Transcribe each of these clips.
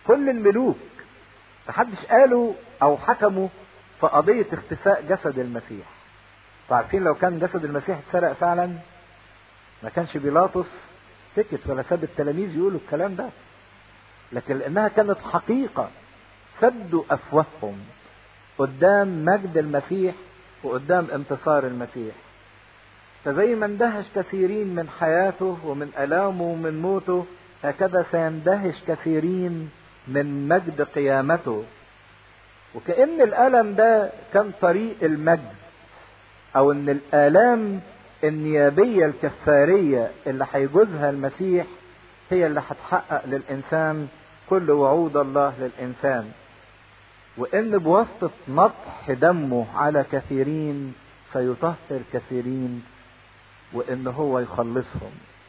كل الملوك محدش قالوا او حكموا في قضية اختفاء جسد المسيح عارفين لو كان جسد المسيح اتسرق فعلا ما كانش بيلاطس سكت ولا ساب التلاميذ يقولوا الكلام ده لكن لانها كانت حقيقة سدوا افواههم قدام مجد المسيح وقدام انتصار المسيح فزي ما اندهش كثيرين من حياته ومن الامه ومن موته هكذا سيندهش كثيرين من مجد قيامته وكأن الألم ده كان طريق المجد أو إن الآلام النيابية الكفارية اللي هيجوزها المسيح هي اللي هتحقق للإنسان كل وعود الله للإنسان وإن بواسطة نطح دمه على كثيرين سيطهر كثيرين وإن هو يخلصهم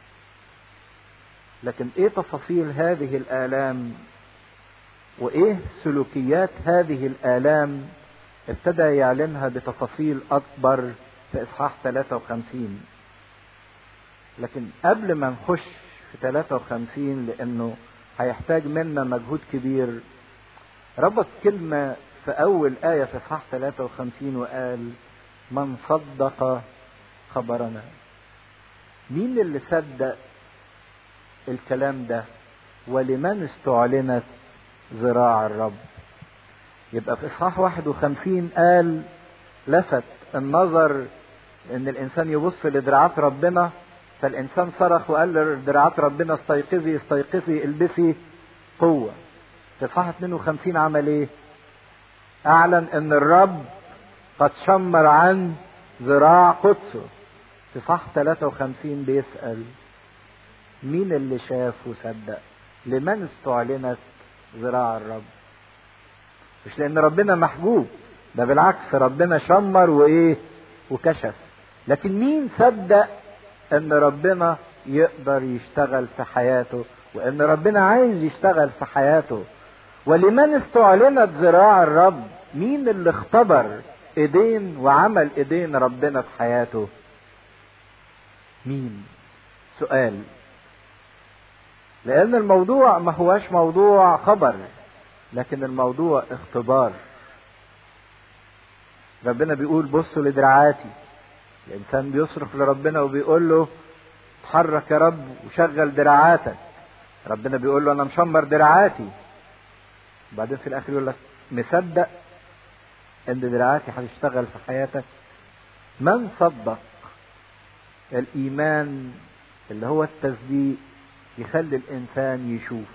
لكن إيه تفاصيل هذه الآلام وايه سلوكيات هذه الالام ابتدى يعلنها بتفاصيل اكبر في اصحاح 53 لكن قبل ما نخش في 53 لانه هيحتاج منا مجهود كبير ربط كلمة في أول آية في إصحاح 53 وقال من صدق خبرنا مين اللي صدق الكلام ده ولمن استعلنت ذراع الرب يبقى في اصحاح 51 قال لفت النظر ان الانسان يبص لدراعات ربنا فالانسان صرخ وقال لدراعات ربنا استيقظي استيقظي البسي قوه في اصحاح 52 عمل ايه اعلن ان الرب قد شمر عن ذراع قدسه في صح 53 بيسأل مين اللي شاف وصدق لمن استعلنت ذراع الرب مش لان ربنا محجوب ده بالعكس ربنا شمر وايه وكشف لكن مين صدق ان ربنا يقدر يشتغل في حياته وان ربنا عايز يشتغل في حياته ولمن استعلنت ذراع الرب مين اللي اختبر ايدين وعمل ايدين ربنا في حياته مين سؤال لان الموضوع ما هواش موضوع خبر لكن الموضوع اختبار ربنا بيقول بصوا لدراعاتي الانسان بيصرخ لربنا وبيقول له اتحرك يا رب وشغل دراعاتك ربنا بيقول له انا مشمر دراعاتي وبعدين في الاخر يقول لك مصدق ان دراعاتي هتشتغل في حياتك من صدق الايمان اللي هو التصديق يخلي الانسان يشوف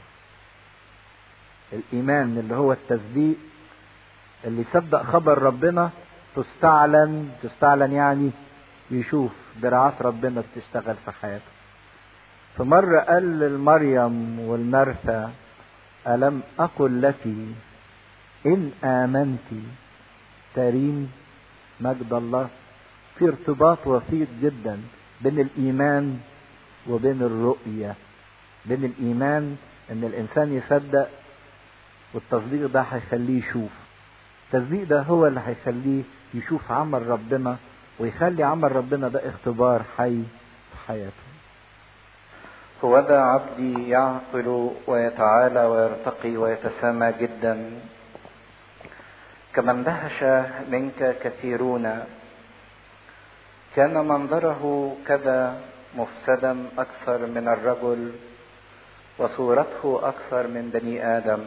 الايمان اللي هو التصديق اللي يصدق خبر ربنا تستعلن تستعلن يعني يشوف دراعات ربنا بتشتغل في حياته فمرة قال لمريم والمرثى ألم أقل لك إن آمنت ترين مجد الله في ارتباط وثيق جدا بين الإيمان وبين الرؤية بين الإيمان إن الإنسان يصدق والتصديق ده هيخليه يشوف التصديق ده هو اللي هيخليه يشوف عمل ربنا ويخلي عمل ربنا ده اختبار حي في حياته هو ذا عبدي يعقل ويتعالى ويرتقي ويتسامى جدا كما اندهش منك كثيرون كان منظره كذا مفسدا اكثر من الرجل وصورته اكثر من بني ادم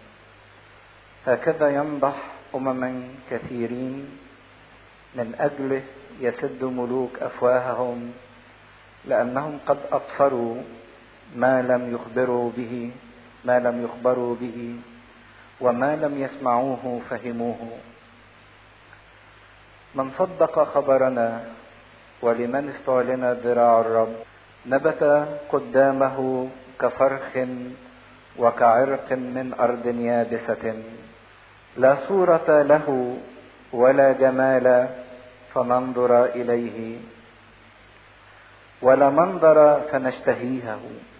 هكذا ينضح امما كثيرين من اجله يسد ملوك افواههم لانهم قد ابصروا ما لم يخبروا به ما لم يخبروا به وما لم يسمعوه فهموه من صدق خبرنا ولمن استعلن ذراع الرب نبت قدامه كفرخ وكعرق من ارض يابسه لا صوره له ولا جمال فننظر اليه ولا منظر فنشتهيه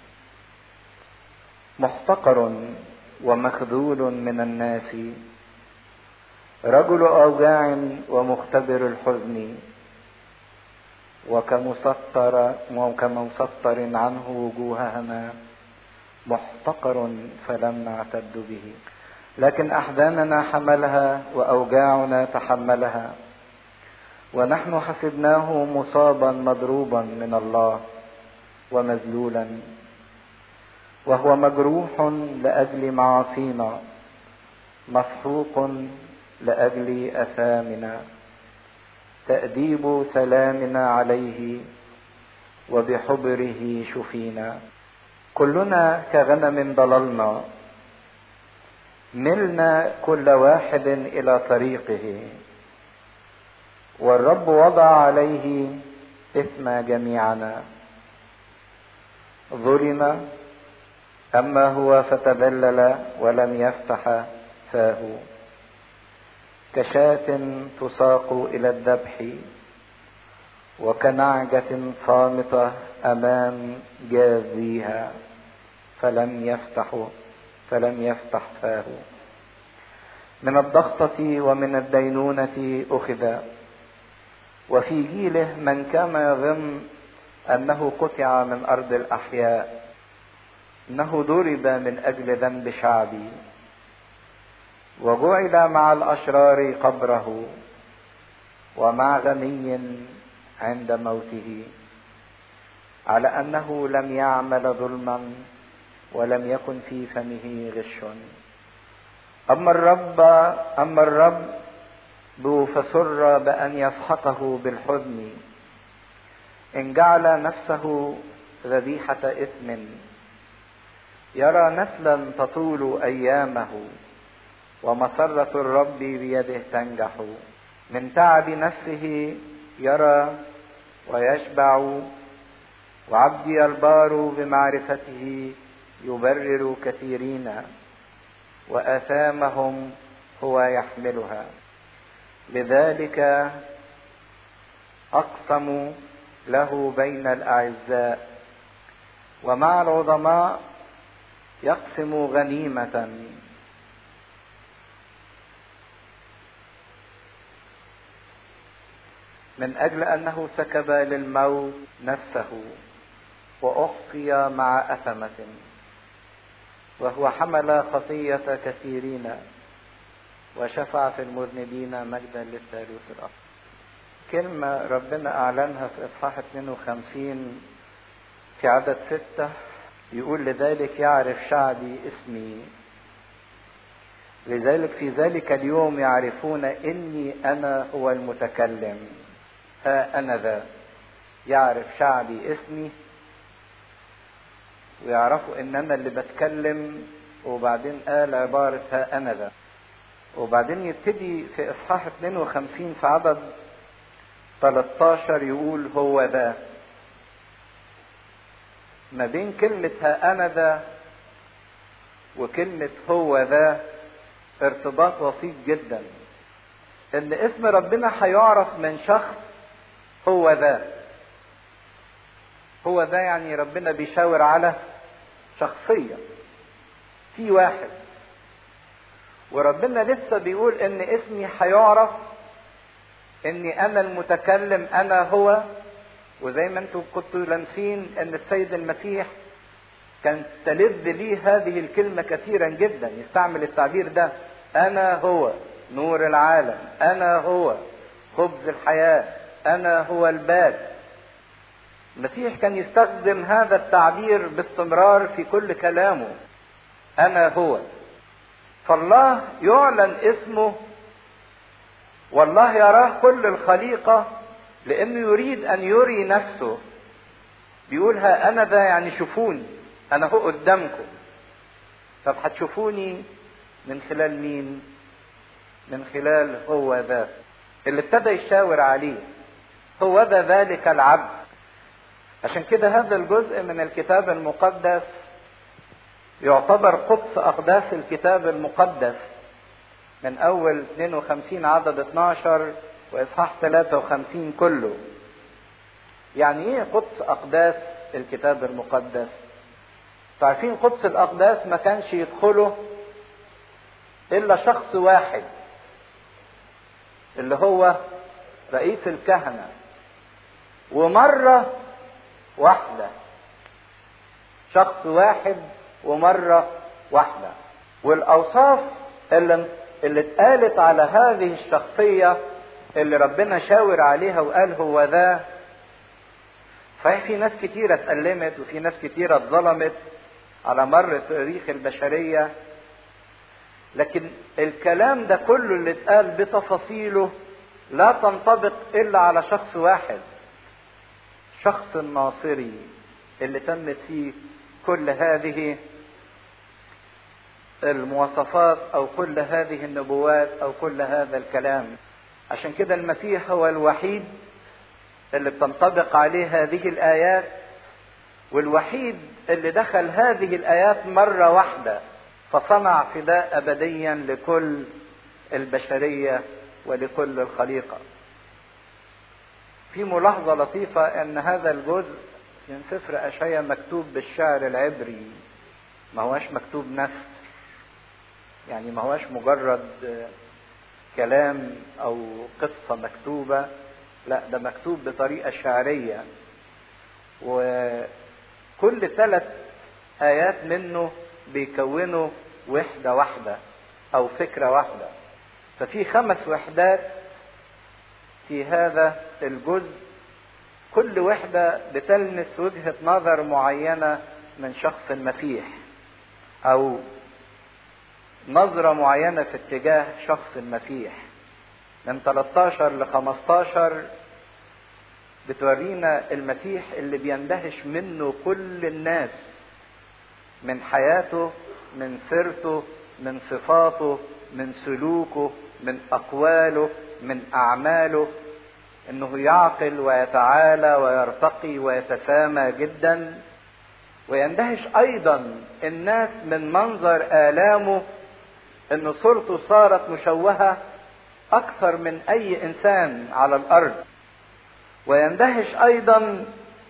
محتقر ومخذول من الناس رجل اوجاع ومختبر الحزن وكمسطر وكمسطر عنه وجوههما محتقر فلم نعتد به لكن احزاننا حملها واوجاعنا تحملها ونحن حسبناه مصابا مضروبا من الله ومذلولا وهو مجروح لاجل معاصينا مسحوق لاجل اثامنا تاديب سلامنا عليه وبحبره شفينا كلنا كغنم ضللنا ملنا كل واحد الى طريقه والرب وضع عليه اثم جميعنا ظلم اما هو فتذلل ولم يفتح فاه كشاة تساق الى الذبح وكنعجة صامتة امام جاذيها فلم يفتح فلم يفتح فاه من الضغطة ومن الدينونة أخذ وفي جيله من كان يظن أنه قطع من أرض الأحياء إنه ضرب من أجل ذنب شعبي وجعل مع الأشرار قبره ومع غني عند موته على أنه لم يعمل ظلما ولم يكن في فمه غش أما الرب أما الرب فسر بأن يسحقه بالحزن إن جعل نفسه ذبيحة إثم يرى نسلا تطول أيامه ومسرة الرب بيده تنجح من تعب نفسه يرى ويشبع وعبدي البار بمعرفته يبرر كثيرين واثامهم هو يحملها لذلك اقسم له بين الاعزاء ومع العظماء يقسم غنيمه من اجل انه سكب للموت نفسه واحصي مع اثمه وهو حمل خطيه كثيرين وشفع في المذنبين مجدا للثالوث الأخر كلمة ربنا أعلنها في إصحاح 52 في عدد ستة يقول لذلك يعرف شعبي اسمي لذلك في ذلك اليوم يعرفون إني أنا هو المتكلم ها أنا ذا يعرف شعبي اسمي ويعرفوا إن أنا اللي بتكلم وبعدين قال عبارة ها أنا ذا وبعدين يبتدي في اصحاح 52 في عدد 13 يقول هو ذا ما بين كلمة ها أنا ذا وكلمة هو ذا ارتباط وسيط جدا إن اسم ربنا هيعرف من شخص هو ذا هو ذا يعني ربنا بيشاور على شخصية في واحد وربنا لسه بيقول ان اسمي هيعرف اني انا المتكلم انا هو وزي ما انتم كنتوا لامسين ان السيد المسيح كان تلذ ليه هذه الكلمة كثيرا جدا يستعمل التعبير ده انا هو نور العالم انا هو خبز الحياة انا هو الباب المسيح كان يستخدم هذا التعبير باستمرار في كل كلامه انا هو فالله يعلن اسمه والله يراه كل الخليقة لأنه يريد أن يري نفسه بيقول ها أنا ذا يعني شوفوني أنا هو قدامكم طب هتشوفوني من خلال مين؟ من خلال هو ذا اللي ابتدى يشاور عليه هو ذا ذلك العبد عشان كده هذا الجزء من الكتاب المقدس يعتبر قدس أقداس الكتاب المقدس من أول 52 عدد 12 وإصحاح 53 كله. يعني إيه قدس أقداس الكتاب المقدس؟ عارفين قدس الأقداس ما كانش يدخله إلا شخص واحد اللي هو رئيس الكهنة ومرة واحدة شخص واحد ومرة واحدة والأوصاف اللي اللي اتقالت على هذه الشخصية اللي ربنا شاور عليها وقال هو ذا صحيح في ناس كتيرة اتألمت وفي ناس كتيرة اتظلمت على مر تاريخ البشرية لكن الكلام ده كله اللي اتقال بتفاصيله لا تنطبق إلا على شخص واحد شخص الناصري اللي تمت فيه كل هذه المواصفات او كل هذه النبوات او كل هذا الكلام عشان كده المسيح هو الوحيد اللي بتنطبق عليه هذه الايات والوحيد اللي دخل هذه الايات مره واحده فصنع فداء ابديا لكل البشريه ولكل الخليقه في ملاحظه لطيفه ان هذا الجزء من سفر اشعيا مكتوب بالشعر العبري ما هوش مكتوب نثر يعني ما هوش مجرد كلام او قصة مكتوبة لا ده مكتوب بطريقة شعرية وكل ثلاث آيات منه بيكونوا وحدة واحدة أو فكرة واحدة ففي خمس وحدات في هذا الجزء كل وحدة بتلمس وجهة نظر معينة من شخص المسيح أو نظرة معينة في اتجاه شخص المسيح من 13 ل 15 بتورينا المسيح اللي بيندهش منه كل الناس من حياته من سيرته من صفاته من سلوكه من أقواله من أعماله انه يعقل ويتعالى ويرتقي ويتسامى جدا ويندهش ايضا الناس من منظر الامه ان صورته صارت مشوهه اكثر من اي انسان على الارض ويندهش ايضا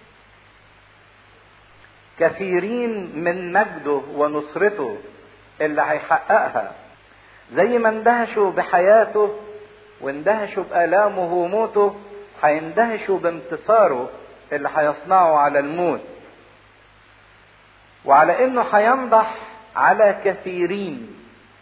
كثيرين من مجده ونصرته اللي هيحققها زي ما اندهشوا بحياته واندهشوا بآلامه وموته هيندهشوا بانتصاره اللي هيصنعه على الموت وعلى انه هينضح على كثيرين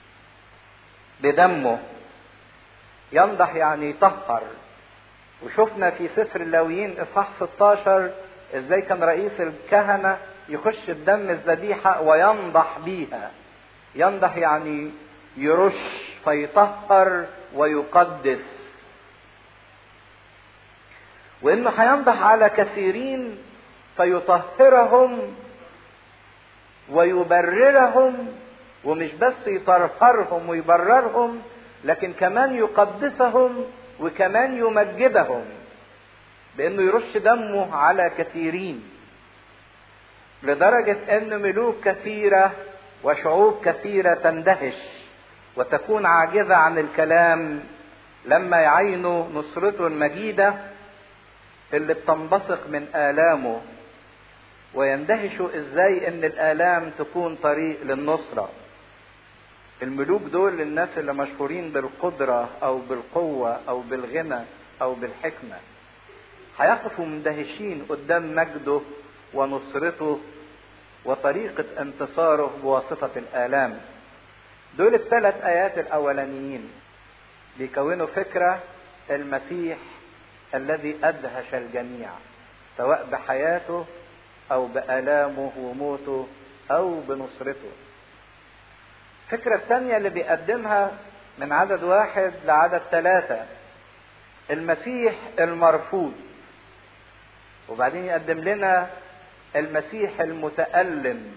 بدمه ينضح يعني يطهر وشفنا في سفر اللاويين اصحاح 16 ازاي كان رئيس الكهنة يخش بدم الذبيحة وينضح بيها ينضح يعني يرش فيطهر ويقدس وانه هينضح على كثيرين فيطهرهم ويبررهم ومش بس يطهرهم ويبررهم لكن كمان يقدسهم وكمان يمجدهم بانه يرش دمه على كثيرين لدرجة ان ملوك كثيرة وشعوب كثيرة تندهش وتكون عاجزة عن الكلام لما يعينوا نصرته المجيدة اللي بتنبثق من آلامه ويندهشوا ازاي ان الآلام تكون طريق للنصرة الملوك دول الناس اللي مشهورين بالقدرة او بالقوة او بالغنى او بالحكمة هيقفوا مندهشين قدام مجده ونصرته وطريقة انتصاره بواسطة الآلام دول الثلاث آيات الأولانيين بيكونوا فكرة المسيح الذي أدهش الجميع سواء بحياته أو بآلامه وموته أو بنصرته الفكرة الثانية اللي بيقدمها من عدد واحد لعدد ثلاثة المسيح المرفوض وبعدين يقدم لنا المسيح المتألم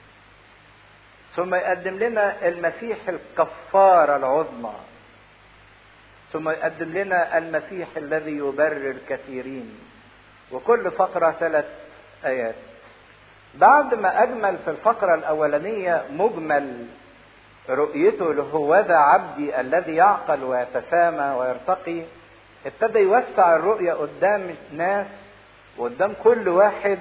ثم يقدم لنا المسيح الكفارة العظمى ثم يقدم لنا المسيح الذي يبرر كثيرين وكل فقرة ثلاث آيات بعد ما أجمل في الفقرة الأولانية مجمل رؤيته لهوذا عبدي الذي يعقل ويتسامى ويرتقي ابتدى يوسع الرؤية قدام الناس وقدام كل واحد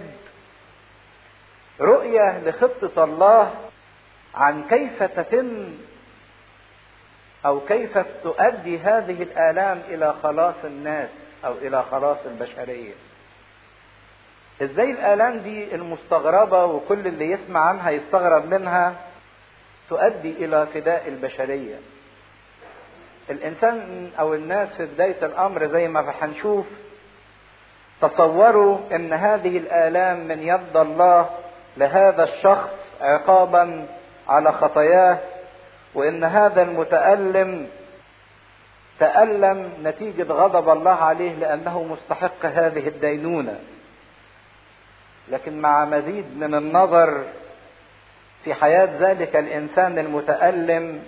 رؤية لخطة الله عن كيف تتم او كيف تؤدي هذه الالام الى خلاص الناس او الى خلاص البشريه ازاي الالام دي المستغربة وكل اللي يسمع عنها يستغرب منها تؤدي الى فداء البشرية الانسان او الناس في بداية الامر زي ما هنشوف تصوروا ان هذه الالام من يد الله لهذا الشخص عقابا على خطاياه وان هذا المتألم تألم نتيجة غضب الله عليه لأنه مستحق هذه الدينونة لكن مع مزيد من النظر في حياة ذلك الإنسان المتألم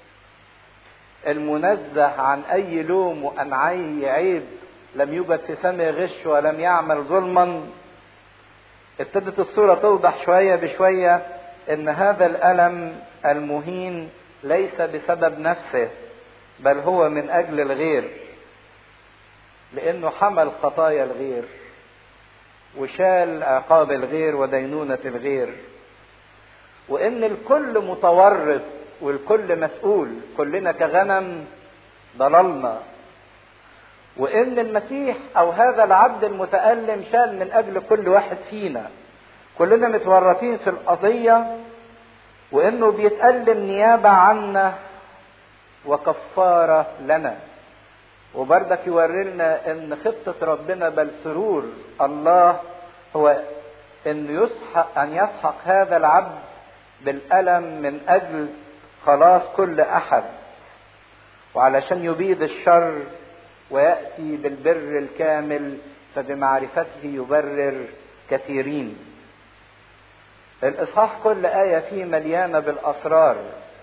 المنزه عن أي لوم وعن أي عيب لم يوجد في فمه غش ولم يعمل ظلما ابتدت الصورة توضح شوية بشوية ان هذا الألم المهين ليس بسبب نفسه بل هو من أجل الغير لأنه حمل خطايا الغير وشال عقاب الغير ودينونة الغير وإن الكل متورط والكل مسؤول كلنا كغنم ضللنا وإن المسيح أو هذا العبد المتألم شال من أجل كل واحد فينا كلنا متورطين في القضية وإنه بيتألم نيابة عنا وكفارة لنا وبردك يوري لنا ان خطة ربنا بل سرور الله هو ان يسحق ان يسحق هذا العبد بالألم من اجل خلاص كل احد وعلشان يبيد الشر ويأتي بالبر الكامل فبمعرفته يبرر كثيرين الاصحاح كل آية فيه مليانة بالاسرار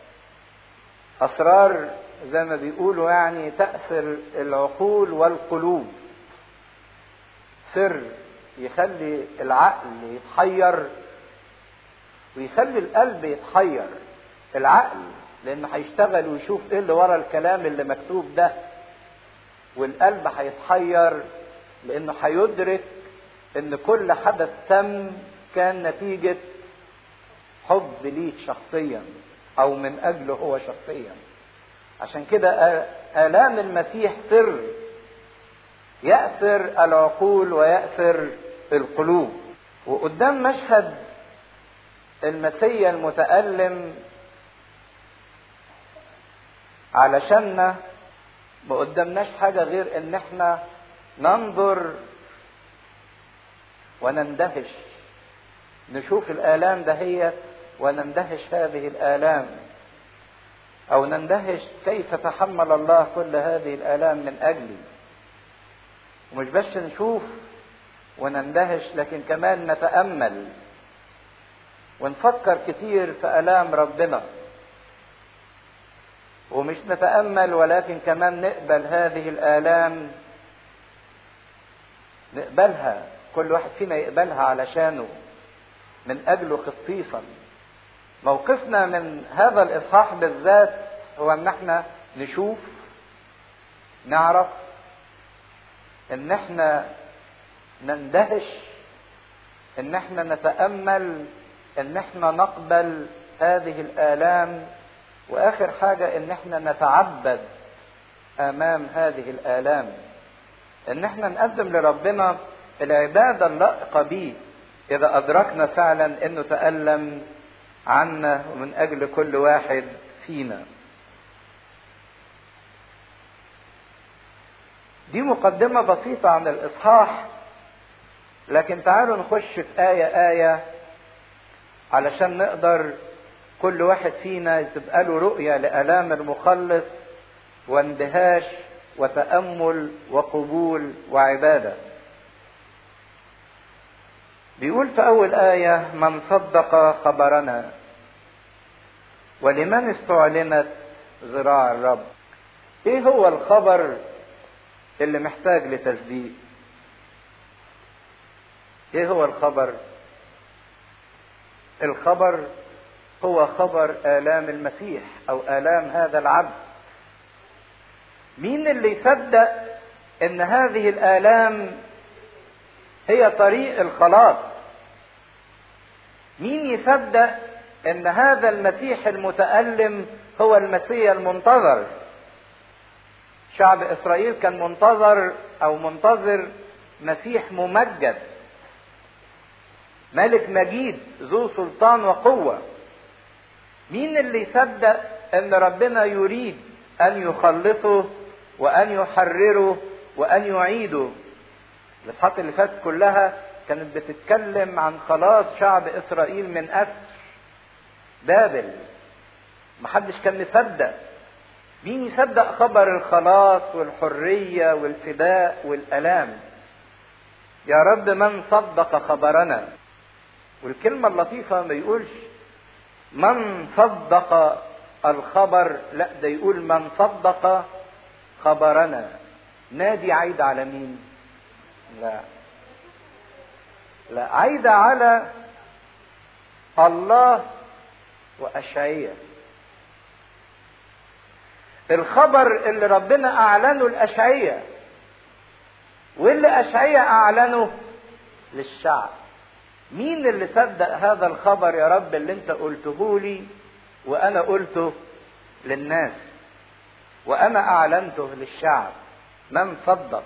اسرار زي ما بيقولوا يعني تأثر العقول والقلوب سر يخلي العقل يتحير ويخلي القلب يتحير العقل لانه هيشتغل ويشوف ايه اللي ورا الكلام اللي مكتوب ده والقلب هيتحير لانه هيدرك ان كل حدث تم كان نتيجة حب ليك شخصيا او من اجله هو شخصيا عشان كده الام المسيح سر يأثر العقول ويأثر القلوب وقدام مشهد المسيا المتألم علشاننا ما قدامناش حاجة غير ان احنا ننظر ونندهش نشوف الآلام دهيت ونندهش هذه الآلام أو نندهش كيف تحمل الله كل هذه الآلام من أجلي ومش بس نشوف ونندهش لكن كمان نتأمل ونفكر كتير في آلام ربنا ومش نتأمل ولكن كمان نقبل هذه الآلام نقبلها كل واحد فينا يقبلها علشانه من أجله خصيصا موقفنا من هذا الإصحاح بالذات هو أن احنا نشوف نعرف ان احنا نندهش ان احنا نتامل ان احنا نقبل هذه الالام واخر حاجه ان احنا نتعبد امام هذه الالام ان احنا نقدم لربنا العباده اللائقه به اذا ادركنا فعلا انه تالم عنا ومن اجل كل واحد فينا دي مقدمة بسيطة عن الإصحاح لكن تعالوا نخش في آية آية علشان نقدر كل واحد فينا تبقى له رؤية لآلام المخلص واندهاش وتأمل وقبول وعبادة. بيقول في أول آية من صدق خبرنا ولمن استعلنت ذراع الرب. إيه هو الخبر اللي محتاج لتصديق ايه هو الخبر الخبر هو خبر الام المسيح او الام هذا العبد مين اللي يصدق ان هذه الالام هي طريق الخلاص مين يصدق ان هذا المسيح المتالم هو المسيح المنتظر شعب اسرائيل كان منتظر او منتظر مسيح ممجد ملك مجيد ذو سلطان وقوة مين اللي يصدق ان ربنا يريد ان يخلصه وان يحرره وان يعيده الاصحاحات اللي فاتت كلها كانت بتتكلم عن خلاص شعب اسرائيل من اسر بابل محدش كان مصدق مين يصدق خبر الخلاص والحرية والفداء والألام يا رب من صدق خبرنا والكلمة اللطيفة ما يقولش من صدق الخبر لا ده يقول من صدق خبرنا نادي عايد على مين لا لا عايدة على الله وأشعية الخبر اللي ربنا أعلنه الأشعية واللي أشعية أعلنه للشعب مين اللي صدق هذا الخبر يا رب اللي انت قلته لي وانا قلته للناس وانا اعلنته للشعب من صدق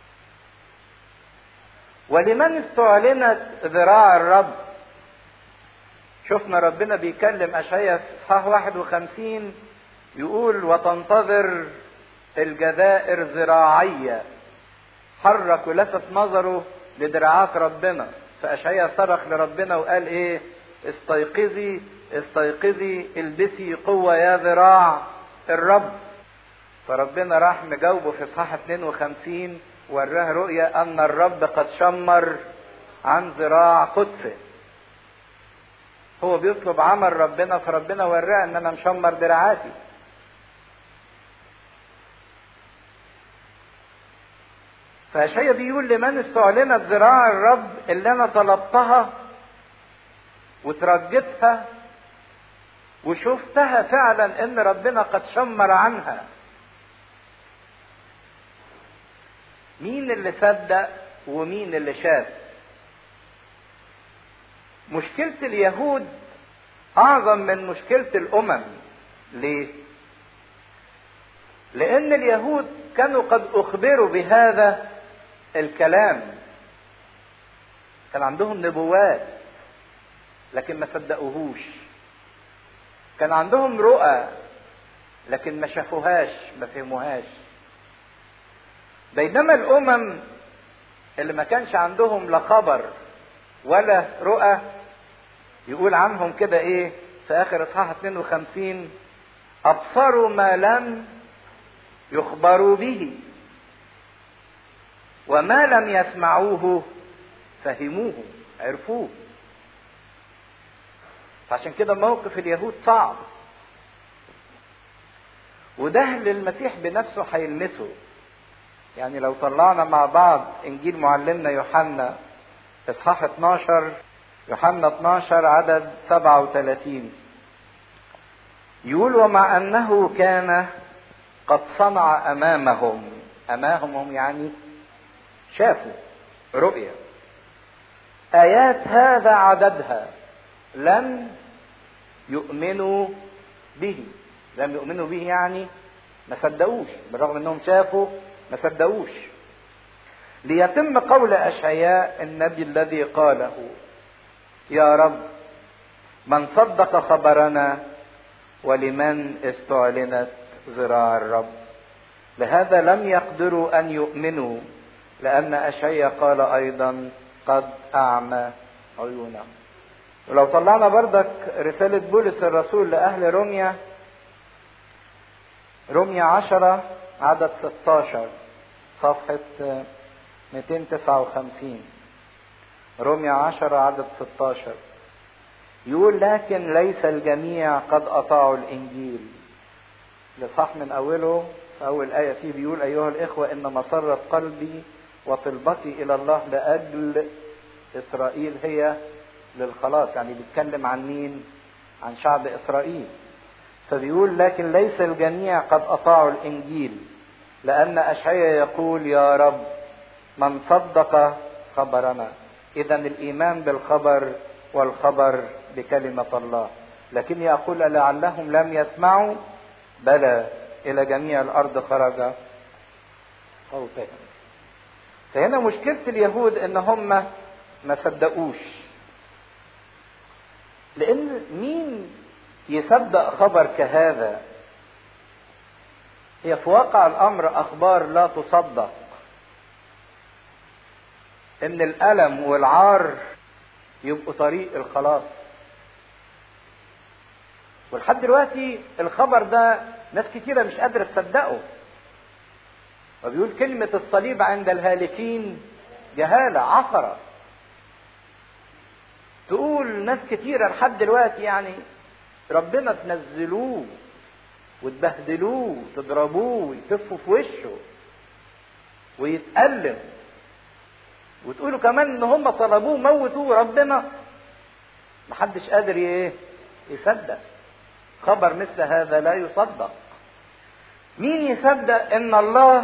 ولمن استعلنت ذراع الرب شفنا ربنا بيكلم اشعياء في اصحاح 51 يقول وتنتظر الجزائر ذراعية حرك ولفت نظره لدراعات ربنا فأشعياء صرخ لربنا وقال ايه استيقظي استيقظي البسي قوة يا ذراع الرب فربنا راح مجاوبه في اصحاح 52 وراه رؤية ان الرب قد شمر عن ذراع قدسه هو بيطلب عمل ربنا فربنا وراه ان انا مشمر دراعاتي فاشعيا بيقول لمن استعلنت ذراع الرب اللي انا طلبتها وترجتها وشفتها فعلا ان ربنا قد شمر عنها مين اللي صدق ومين اللي شاف مشكلة اليهود اعظم من مشكلة الامم ليه لان اليهود كانوا قد اخبروا بهذا الكلام كان عندهم نبوات لكن ما صدقوهوش كان عندهم رؤى لكن ما شافوهاش ما فهموهاش بينما الامم اللي ما كانش عندهم لا خبر ولا رؤى يقول عنهم كده ايه في اخر اصحاح 52 ابصروا ما لم يخبروا به وما لم يسمعوه فهموه عرفوه فعشان كده موقف اليهود صعب وده اللي المسيح بنفسه هيلمسه يعني لو طلعنا مع بعض انجيل معلمنا يوحنا اصحاح 12 يوحنا 12 عدد 37 يقول ومع انه كان قد صنع امامهم امامهم يعني شافوا رؤيا ايات هذا عددها لم يؤمنوا به لم يؤمنوا به يعني ما صدقوش بالرغم انهم شافوا ما صدقوش ليتم قول اشعياء النبي الذي قاله يا رب من صدق خبرنا ولمن استعلنت ذراع الرب لهذا لم يقدروا ان يؤمنوا لان اشعياء قال ايضا قد اعمى عيونهم ولو طلعنا بردك رسالة بولس الرسول لأهل روميا روميا عشرة عدد 16 صفحة 259 روميا عشرة عدد 16 يقول لكن ليس الجميع قد أطاعوا الإنجيل لصح من أوله في أول آية فيه بيقول أيها الإخوة إن مسرة قلبي وطلبتي إلى الله لأجل إسرائيل هي للخلاص يعني بيتكلم عن مين عن شعب إسرائيل فبيقول لكن ليس الجميع قد أطاعوا الإنجيل لأن أشعيا يقول يا رب من صدق خبرنا إذا الإيمان بالخبر والخبر بكلمة الله لكني أقول لعلهم لم يسمعوا بلى إلى جميع الأرض خرج صوتهم فهنا مشكلة اليهود إن هم ما صدقوش لان مين يصدق خبر كهذا هي في واقع الامر اخبار لا تصدق ان الالم والعار يبقوا طريق الخلاص ولحد دلوقتي الخبر ده ناس كتيرة مش قادرة تصدقه وبيقول كلمة الصليب عند الهالكين جهالة عثرة تقول ناس كتيرة لحد دلوقتي يعني ربنا تنزلوه وتبهدلوه وتضربوه ويتفوا في وشه ويتألم وتقولوا كمان ان هم طلبوه موتوه ربنا محدش قادر ايه يصدق خبر مثل هذا لا يصدق مين يصدق ان الله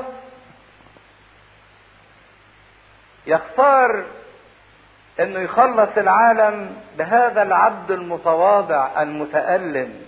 يختار انه يخلص العالم بهذا العبد المتواضع المتألم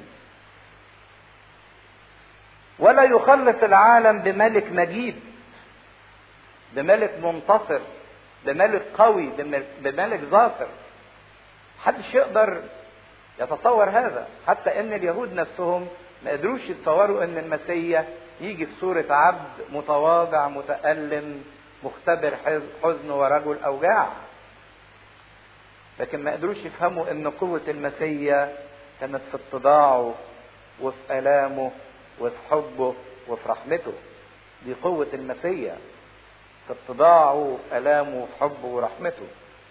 ولا يخلص العالم بملك مجيد بملك منتصر بملك قوي بملك ظافر محدش يقدر يتصور هذا حتى ان اليهود نفسهم ما قدروش يتصوروا ان المسيح يجي في صورة عبد متواضع متألم مختبر حزن ورجل أوجاع لكن ما قدروش يفهموا ان قوة المسيح كانت في اتضاعه وفي آلامه وفي حبه وفي رحمته دي قوة المسيح في اتضاعه وفي آلامه وفي حبه ورحمته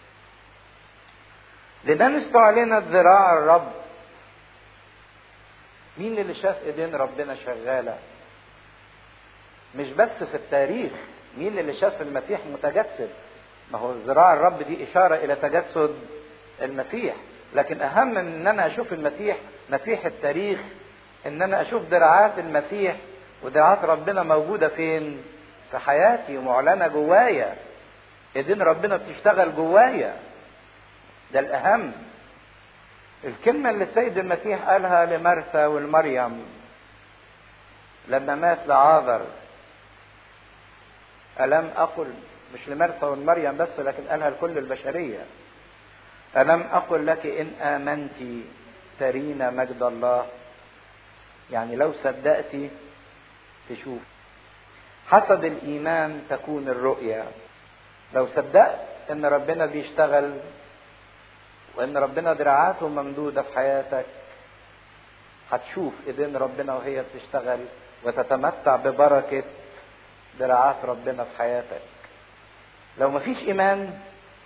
لمن استعلنت ذراع الرب مين اللي شاف ايدين ربنا شغاله مش بس في التاريخ مين اللي شاف المسيح متجسد ما هو ذراع الرب دي اشاره الى تجسد المسيح لكن اهم من ان انا اشوف المسيح مسيح التاريخ ان انا اشوف دراعات المسيح ودراعات ربنا موجوده فين في حياتي ومعلنه جوايا ايدين ربنا بتشتغل جوايا ده الأهم الكلمة اللي السيد المسيح قالها لمرثا والمريم لما مات لعاذر ألم أقل مش لمرثا والمريم بس لكن قالها لكل البشرية ألم أقل لك إن آمنت ترين مجد الله يعني لو صدقتي تشوف حسب الإيمان تكون الرؤيا لو صدقت إن ربنا بيشتغل وان ربنا دراعاته ممدوده في حياتك هتشوف ايدين ربنا وهي بتشتغل وتتمتع ببركه دراعات ربنا في حياتك لو مفيش ايمان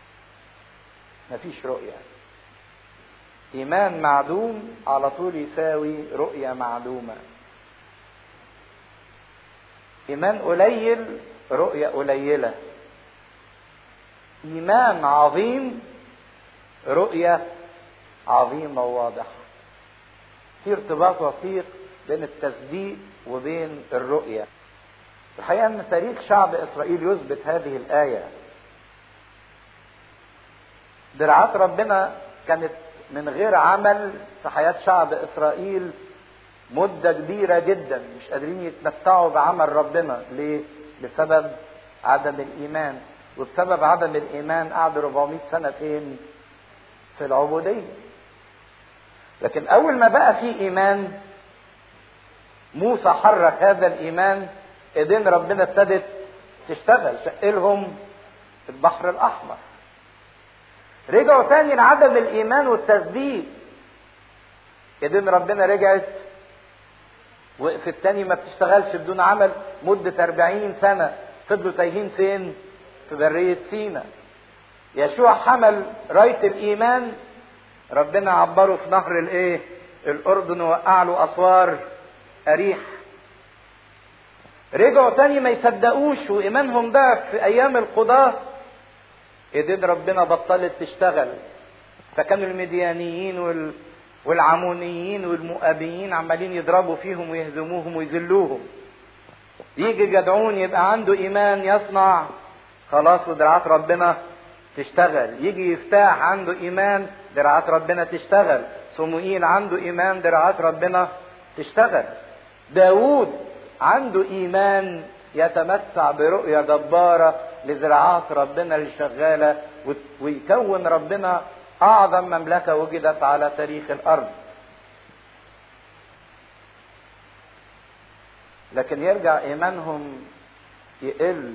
مفيش رؤيه ايمان معدوم على طول يساوي رؤيه معدومه ايمان قليل رؤيه قليله ايمان عظيم رؤية عظيمة وواضحة في ارتباط وثيق بين التصديق وبين الرؤية الحقيقة أن تاريخ شعب إسرائيل يثبت هذه الآية دراعات ربنا كانت من غير عمل في حياة شعب إسرائيل مدة كبيرة جدا مش قادرين يتمتعوا بعمل ربنا ليه؟ بسبب عدم الإيمان وبسبب عدم الإيمان قعدوا 400 سنة فين؟ في العبودية لكن أول ما بقى في إيمان موسى حرك هذا الإيمان إيدين ربنا ابتدت تشتغل شقلهم البحر الأحمر رجعوا تاني لعدم الإيمان والتصديق إيدين ربنا رجعت وقفت تاني ما بتشتغلش بدون عمل مدة أربعين سنة فضلوا تايهين فين؟ في برية سينا يشوع حمل راية الإيمان ربنا عبره في نهر الإيه؟ الأردن ووقع له أسوار أريح رجعوا تاني ما يصدقوش وإيمانهم ضعف في أيام القضاة إيدين ربنا بطلت تشتغل فكانوا المديانيين وال... والعمونيين والمؤابيين عمالين يضربوا فيهم ويهزموهم ويذلوهم يجي جدعون يبقى عنده إيمان يصنع خلاص ودراعات ربنا تشتغل يجي يفتاح عنده ايمان دراعات ربنا تشتغل صموئيل عنده ايمان دراعات ربنا تشتغل داوود عنده ايمان يتمتع برؤية جبارة لذراعات ربنا اللي شغالة ويكون ربنا اعظم مملكه وجدت على تاريخ الارض لكن يرجع ايمانهم يقل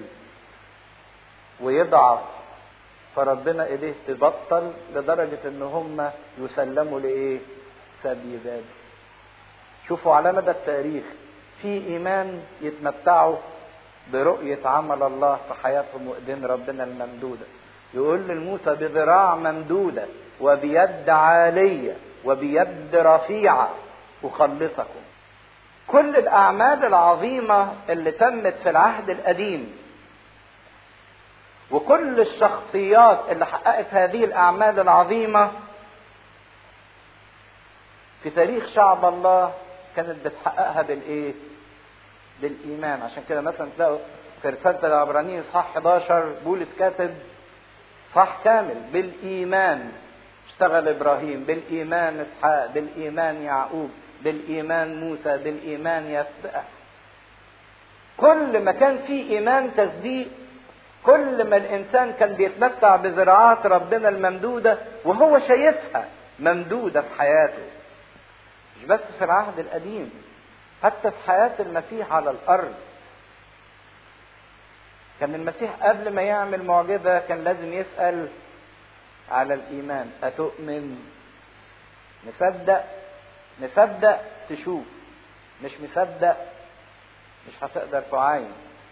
ويضعف فربنا ايديه تبطل لدرجه ان هم يسلموا لايه سبي بابل شوفوا على مدى التاريخ في ايمان يتمتعوا برؤية عمل الله في حياتهم وإيدين ربنا الممدودة يقول لموسى بذراع ممدودة وبيد عالية وبيد رفيعة أخلصكم كل الأعمال العظيمة اللي تمت في العهد القديم وكل الشخصيات اللي حققت هذه الأعمال العظيمة في تاريخ شعب الله كانت بتحققها بالإيه؟ بالايمان عشان كده مثلا تلاقوا في رساله العبرانيين اصحاح 11 بولس كاتب صح كامل بالايمان اشتغل ابراهيم بالايمان اسحاق بالايمان يعقوب بالايمان موسى بالايمان يسبع كل ما كان في ايمان تصديق كل ما الانسان كان بيتمتع بزراعات ربنا الممدوده وهو شايفها ممدوده في حياته مش بس في العهد القديم حتى في حياة المسيح على الأرض كان المسيح قبل ما يعمل معجزة كان لازم يسأل على الإيمان أتؤمن نصدق نصدق تشوف مش مصدق مش هتقدر تعاين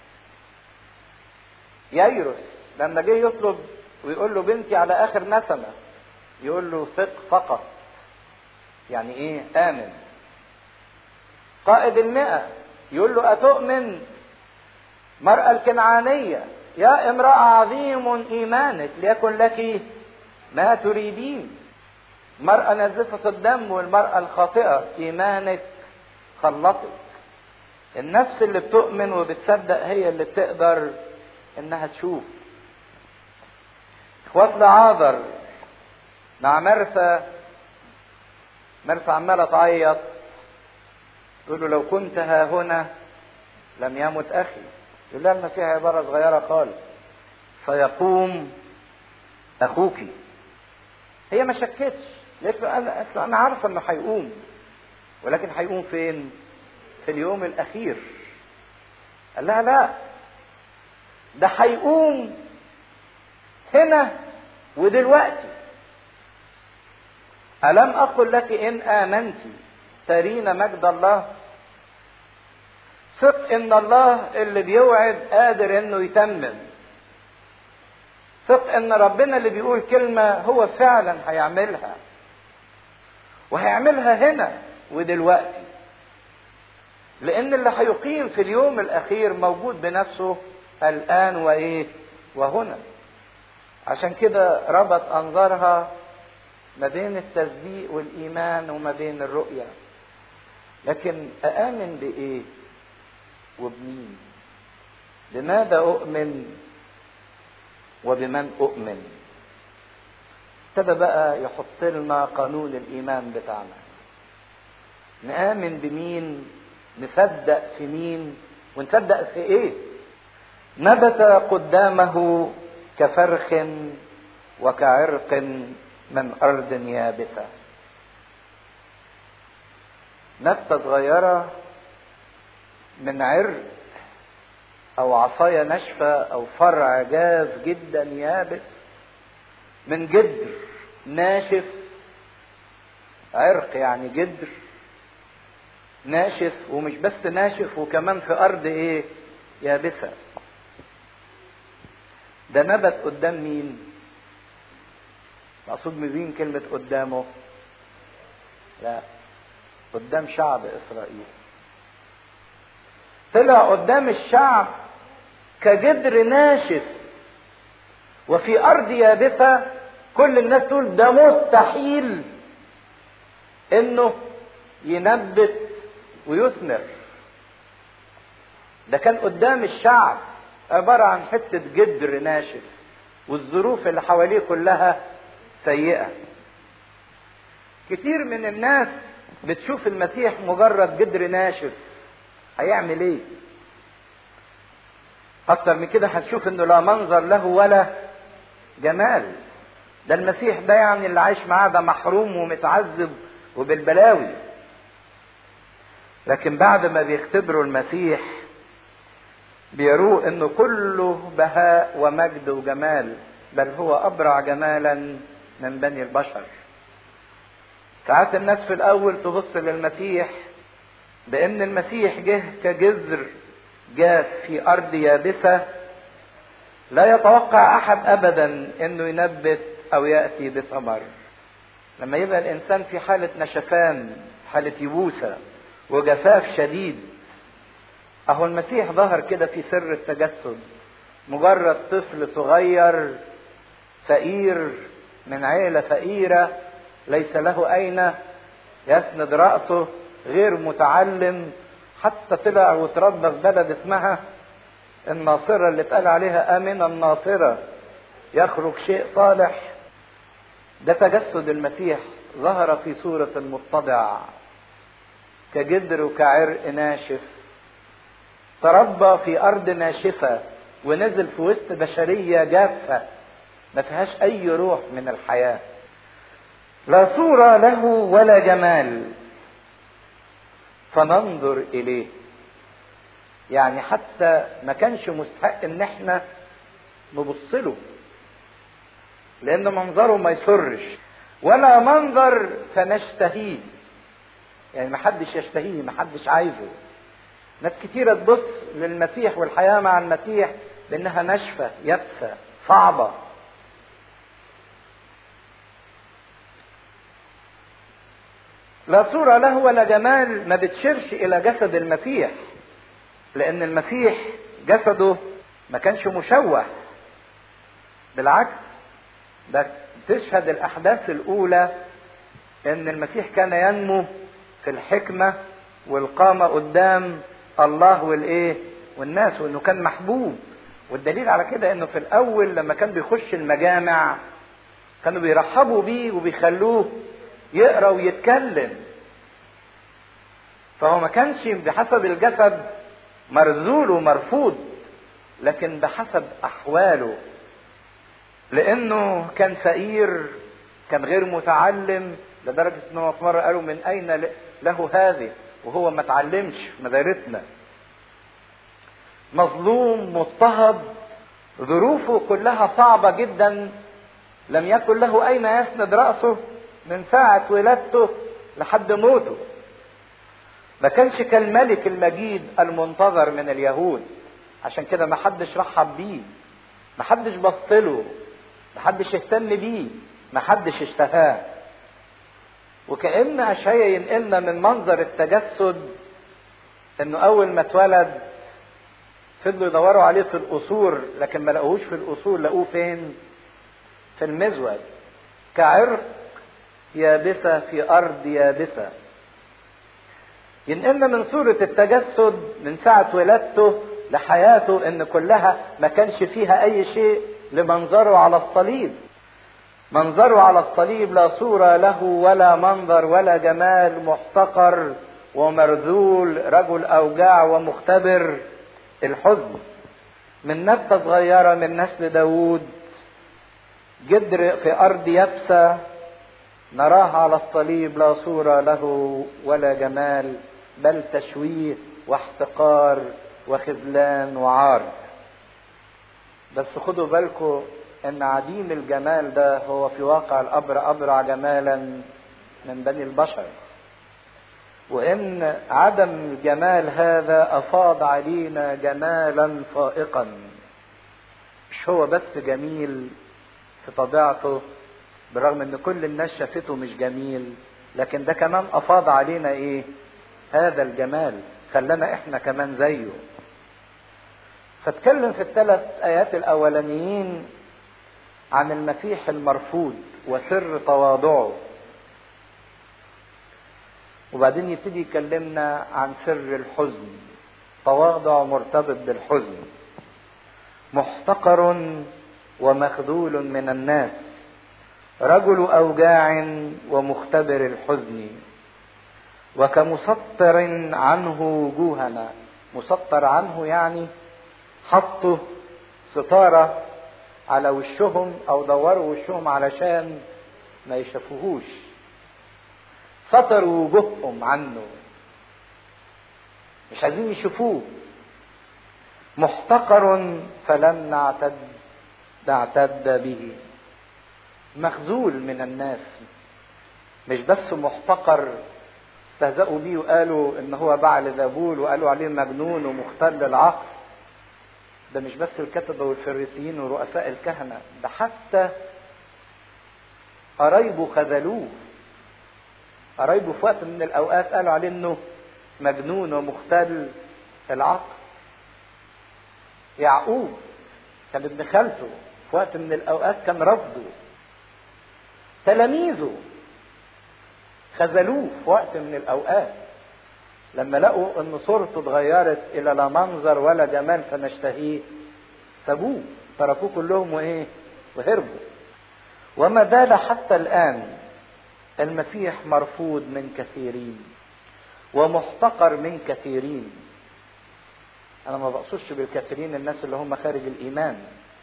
ييرس لما جه يطلب ويقول له بنتي على آخر نسمة يقول له ثق فقط يعني إيه آمن قائد المئة يقول له أتؤمن مرأة الكنعانية يا امرأة عظيم إيمانك ليكن لك ما تريدين مرأة نزفة الدم والمرأة الخاطئة إيمانك خلصك النفس اللي بتؤمن وبتصدق هي اللي بتقدر انها تشوف اخوات لعاذر مع مرثى مرثى عمالة تعيط تقول له لو كنت ها هنا لم يمت اخي يقول لها المسيح عباره صغيره خالص سيقوم اخوك هي ما شكتش قالت له انا قالت له انا عارفه انه هيقوم ولكن هيقوم فين؟ في اليوم الاخير قال لها لا ده هيقوم هنا ودلوقتي ألم أقل لك إن آمنتِ ترين مجد الله ثق ان الله اللي بيوعد قادر انه يتمم ثق ان ربنا اللي بيقول كلمة هو فعلا هيعملها وهيعملها هنا ودلوقتي لان اللي هيقيم في اليوم الاخير موجود بنفسه الان وايه وهنا عشان كده ربط انظارها ما بين التصديق والايمان وما بين الرؤيه لكن أآمن بإيه؟ وبمين؟ بماذا أؤمن؟ وبمن أؤمن؟ ابتدى بقى يحط لنا قانون الإيمان بتاعنا. نآمن بمين؟ نصدق في مين؟ ونصدق في إيه؟ نبت قدامه كفرخ وكعرق من أرض يابسة. نبتة صغيرة من عرق أو عصاية ناشفة أو فرع جاف جدا يابس من جدر ناشف عرق يعني جدر ناشف ومش بس ناشف وكمان في أرض إيه؟ يابسة ده نبت قدام مين؟ مقصود مين كلمة قدامه؟ لا قدام شعب اسرائيل طلع قدام الشعب كجدر ناشف وفي ارض يابسه كل الناس تقول ده مستحيل انه ينبت ويثمر ده كان قدام الشعب عبارة عن حتة جدر ناشف والظروف اللي حواليه كلها سيئة كتير من الناس بتشوف المسيح مجرد جدر ناشف هيعمل ايه اكتر من كده هتشوف انه لا منظر له ولا جمال ده المسيح ده يعني اللي عايش معاه ده محروم ومتعذب وبالبلاوي لكن بعد ما بيختبروا المسيح بيروه انه كله بهاء ومجد وجمال بل هو ابرع جمالا من بني البشر ساعات الناس في الاول تبص للمسيح بان المسيح جه كجذر جاف في ارض يابسه لا يتوقع احد ابدا انه ينبت او ياتي بثمر لما يبقى الانسان في حاله نشفان حاله يبوسه وجفاف شديد اهو المسيح ظهر كده في سر التجسد مجرد طفل صغير فقير من عيله فقيره ليس له اين يسند راسه غير متعلم حتى طلع وتربى في بلد اسمها الناصرة اللي اتقال عليها آمن الناصرة يخرج شيء صالح ده تجسد المسيح ظهر في صورة المتضع كجدر وكعرق ناشف تربى في أرض ناشفة ونزل في وسط بشرية جافة ما فيهاش أي روح من الحياة لا صورة له ولا جمال فننظر إليه يعني حتى ما كانش مستحق ان احنا نبص له لان منظره ما يسرش ولا منظر فنشتهيه يعني ما حدش يشتهيه ما حدش عايزه ناس كتيرة تبص للمسيح والحياة مع المسيح بانها ناشفة يابسة صعبة لا صورة له ولا جمال ما بتشيرش إلى جسد المسيح لأن المسيح جسده ما كانش مشوه بالعكس ده تشهد الأحداث الأولى إن المسيح كان ينمو في الحكمة والقامة قدام الله والإيه والناس وإنه كان محبوب والدليل على كده إنه في الأول لما كان بيخش المجامع كانوا بيرحبوا بيه وبيخلوه يقرا ويتكلم فهو ما كانش بحسب الجسد مرذول ومرفوض لكن بحسب احواله لانه كان فقير كان غير متعلم لدرجه ان هو في مره قالوا من اين له هذه وهو ما اتعلمش في مدارسنا مظلوم مضطهد ظروفه كلها صعبه جدا لم يكن له اين يسند راسه من ساعه ولادته لحد موته ما كانش كالملك المجيد المنتظر من اليهود عشان كده ما حدش رحب بيه ما حدش بصله ما حدش اهتم بيه ما حدش اشتهاه وكأن أشعيا ينقلنا من منظر التجسد انه اول ما اتولد فضلوا يدوروا عليه في القصور لكن ما لقوهوش في القصور لقوه فين في المزود كعرق يابسة في أرض يابسة ينقلنا من صورة التجسد من ساعة ولادته لحياته ان كلها ما كانش فيها اي شيء لمنظره على الصليب منظره على الصليب لا صورة له ولا منظر ولا جمال محتقر ومرذول رجل اوجاع ومختبر الحزن من نبتة صغيرة من نسل داوود جدر في ارض يابسة نراه على الصليب لا صورة له ولا جمال بل تشويه واحتقار وخذلان وعار بس خدوا بالكم ان عديم الجمال ده هو في واقع الامر ابرع جمالا من بني البشر وان عدم الجمال هذا افاض علينا جمالا فائقا مش هو بس جميل في طبيعته بالرغم ان كل الناس شافته مش جميل لكن ده كمان افاض علينا ايه هذا الجمال خلانا احنا كمان زيه فاتكلم في الثلاث ايات الاولانيين عن المسيح المرفوض وسر تواضعه وبعدين يبتدي يكلمنا عن سر الحزن تواضع مرتبط بالحزن محتقر ومخذول من الناس رجل اوجاع ومختبر الحزن وكمسطر عنه وجوهنا مسطر عنه يعني حطه ستاره على وشهم او دوروا وشهم علشان ما يشافوهوش ستروا وجوههم عنه مش عايزين يشوفوه محتقر فلم نعتد نعتد به مخذول من الناس مش بس محتقر استهزأوا بيه وقالوا ان هو بعل ذبول وقالوا عليه مجنون ومختل العقل ده مش بس الكتبة والفريسيين ورؤساء الكهنة ده حتى قرايبه خذلوه قرايبه في وقت من الأوقات قالوا عليه إنه مجنون ومختل العقل يعقوب كان ابن خالته في وقت من الأوقات كان رفضه تلاميذه خذلوه في وقت من الأوقات لما لقوا ان صورته اتغيرت الى لا منظر ولا جمال فنشتهيه سابوه تركوه كلهم وايه وهربوا وما زال حتى الان المسيح مرفوض من كثيرين ومحتقر من كثيرين انا ما بقصدش بالكثيرين الناس اللي هم خارج الايمان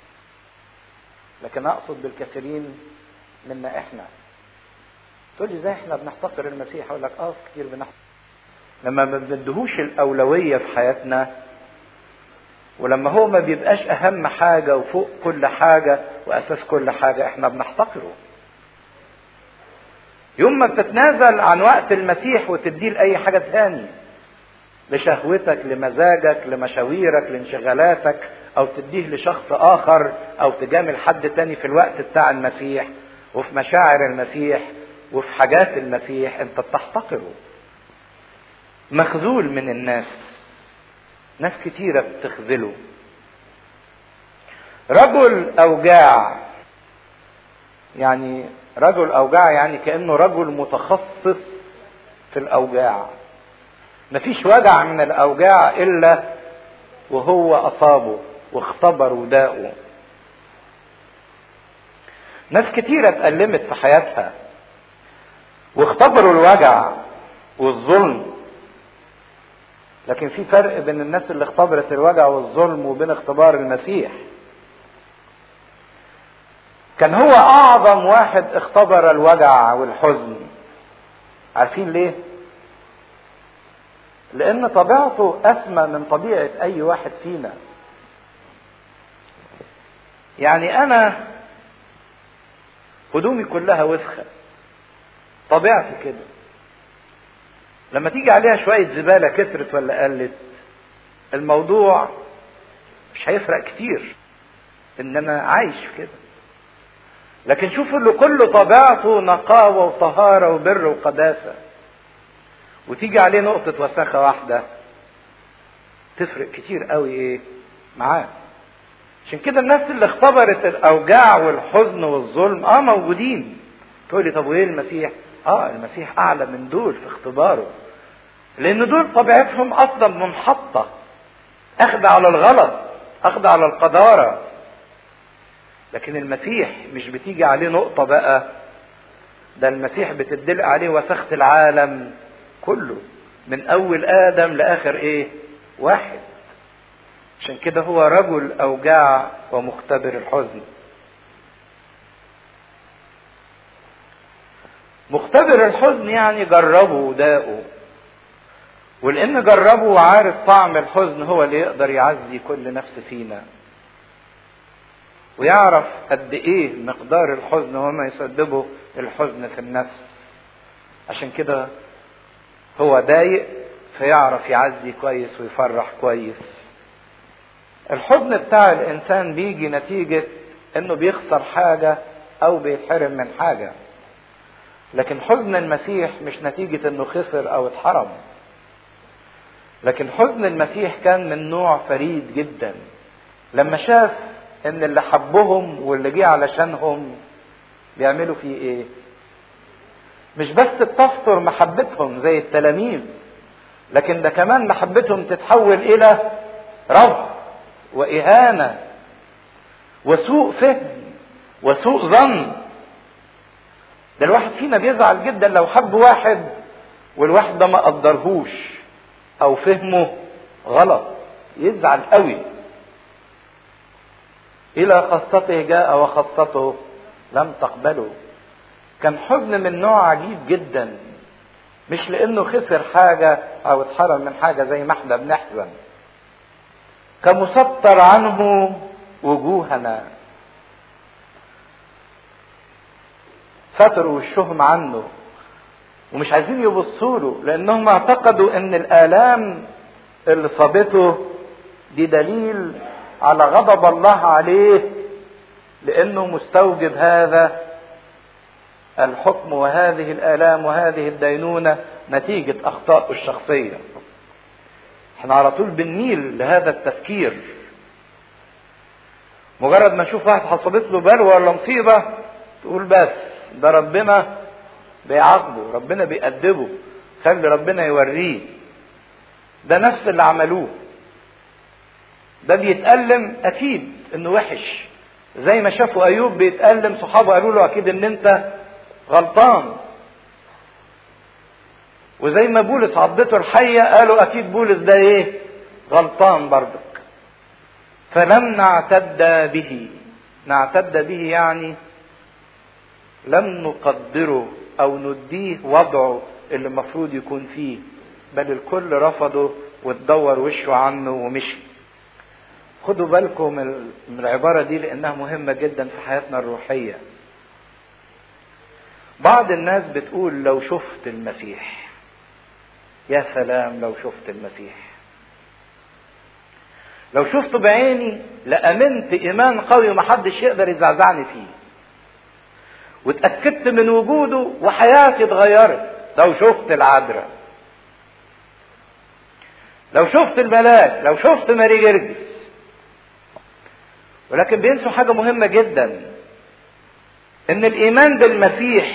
لكن اقصد بالكثيرين منا احنا تقول لي ازاي احنا بنحتقر المسيح اقول لك اه كتير بنحتقر لما ما بندهوش الأولوية في حياتنا ولما هو ما بيبقاش أهم حاجة وفوق كل حاجة وأساس كل حاجة إحنا بنحتقره. يوم ما بتتنازل عن وقت المسيح وتديه لأي حاجة تاني لشهوتك لمزاجك لمشاويرك لانشغالاتك أو تديه لشخص آخر أو تجامل حد تاني في الوقت بتاع المسيح وفي مشاعر المسيح وفي حاجات المسيح أنت بتحتقره. مخذول من الناس ناس كتيرة بتخذله رجل أوجاع يعني رجل أوجاع يعني كأنه رجل متخصص في الأوجاع مفيش وجع من الأوجاع إلا وهو أصابه واختبر وداءه ناس كتيرة اتألمت في حياتها واختبروا الوجع والظلم لكن في فرق بين الناس اللي اختبرت الوجع والظلم وبين اختبار المسيح كان هو اعظم واحد اختبر الوجع والحزن عارفين ليه لان طبيعته اسمى من طبيعه اي واحد فينا يعني انا هدومي كلها وسخه طبيعتي كده لما تيجي عليها شوية زبالة كترت ولا قلت الموضوع مش هيفرق كتير ان انا عايش كده لكن شوفوا اللي كل طبيعته نقاوة وطهارة وبر وقداسة وتيجي عليه نقطة وساخة واحدة تفرق كتير قوي ايه معاه عشان كده الناس اللي اختبرت الاوجاع والحزن والظلم اه موجودين تقول لي طب وايه المسيح اه المسيح اعلى من دول في اختباره لان دول طبيعتهم اصلا منحطه اخذ على الغلط اخذ على القداره لكن المسيح مش بتيجي عليه نقطه بقى ده المسيح بتدلق عليه وسخة العالم كله من اول ادم لاخر ايه واحد عشان كده هو رجل اوجاع ومختبر الحزن مختبر الحزن يعني جربه وداقه ولان جربه وعارف طعم الحزن هو اللي يقدر يعزي كل نفس فينا ويعرف قد ايه مقدار الحزن وما يسببه الحزن في النفس عشان كده هو ضايق فيعرف يعزي كويس ويفرح كويس الحزن بتاع الانسان بيجي نتيجة انه بيخسر حاجة او بيتحرم من حاجة لكن حزن المسيح مش نتيجة انه خسر او اتحرم لكن حزن المسيح كان من نوع فريد جدا لما شاف ان اللي حبهم واللي جه علشانهم بيعملوا فيه ايه مش بس بتفطر محبتهم زي التلاميذ لكن ده كمان محبتهم تتحول الى رفض واهانه وسوء فهم وسوء ظن ده الواحد فينا بيزعل جدا لو حب واحد والواحد ده ما قدرهوش او فهمه غلط يزعل قوي إلى خاصته جاء وخاصته لم تقبله كان حزن من نوع عجيب جدا مش لأنه خسر حاجة أو اتحرم من حاجة زي ما احنا بنحزن كمسطر عنه وجوهنا ستروا وشهم عنه ومش عايزين يبصوا له لانهم اعتقدوا ان الالام اللي صابته دي دليل على غضب الله عليه لانه مستوجب هذا الحكم وهذه الالام وهذه الدينونه نتيجه اخطائه الشخصيه احنا على طول بنميل لهذا التفكير مجرد ما نشوف واحد حصلت له بلوى ولا مصيبه تقول بس ده ربنا بيعاقبه ربنا بيأدبه خلي ربنا يوريه ده نفس اللي عملوه ده بيتألم أكيد إنه وحش زي ما شافوا أيوب بيتألم صحابه قالوا له أكيد إن أنت غلطان وزي ما بولس عضته الحية قالوا أكيد بولس ده إيه غلطان برضك فلم نعتد به نعتد به يعني لم نقدره او نديه وضعه اللي المفروض يكون فيه بل الكل رفضه وتدور وشه عنه ومشي خدوا بالكم من العبارة دي لأنها مهمة جدا في حياتنا الروحية بعض الناس بتقول لو شفت المسيح يا سلام لو شفت المسيح لو شفته بعيني لأمنت إيمان قوي ومحدش يقدر يزعزعني فيه واتأكدت من وجوده وحياتي اتغيرت لو شفت العذراء لو شفت الملاك لو شفت ماري جرجس ولكن بينسوا حاجة مهمة جدا ان الايمان بالمسيح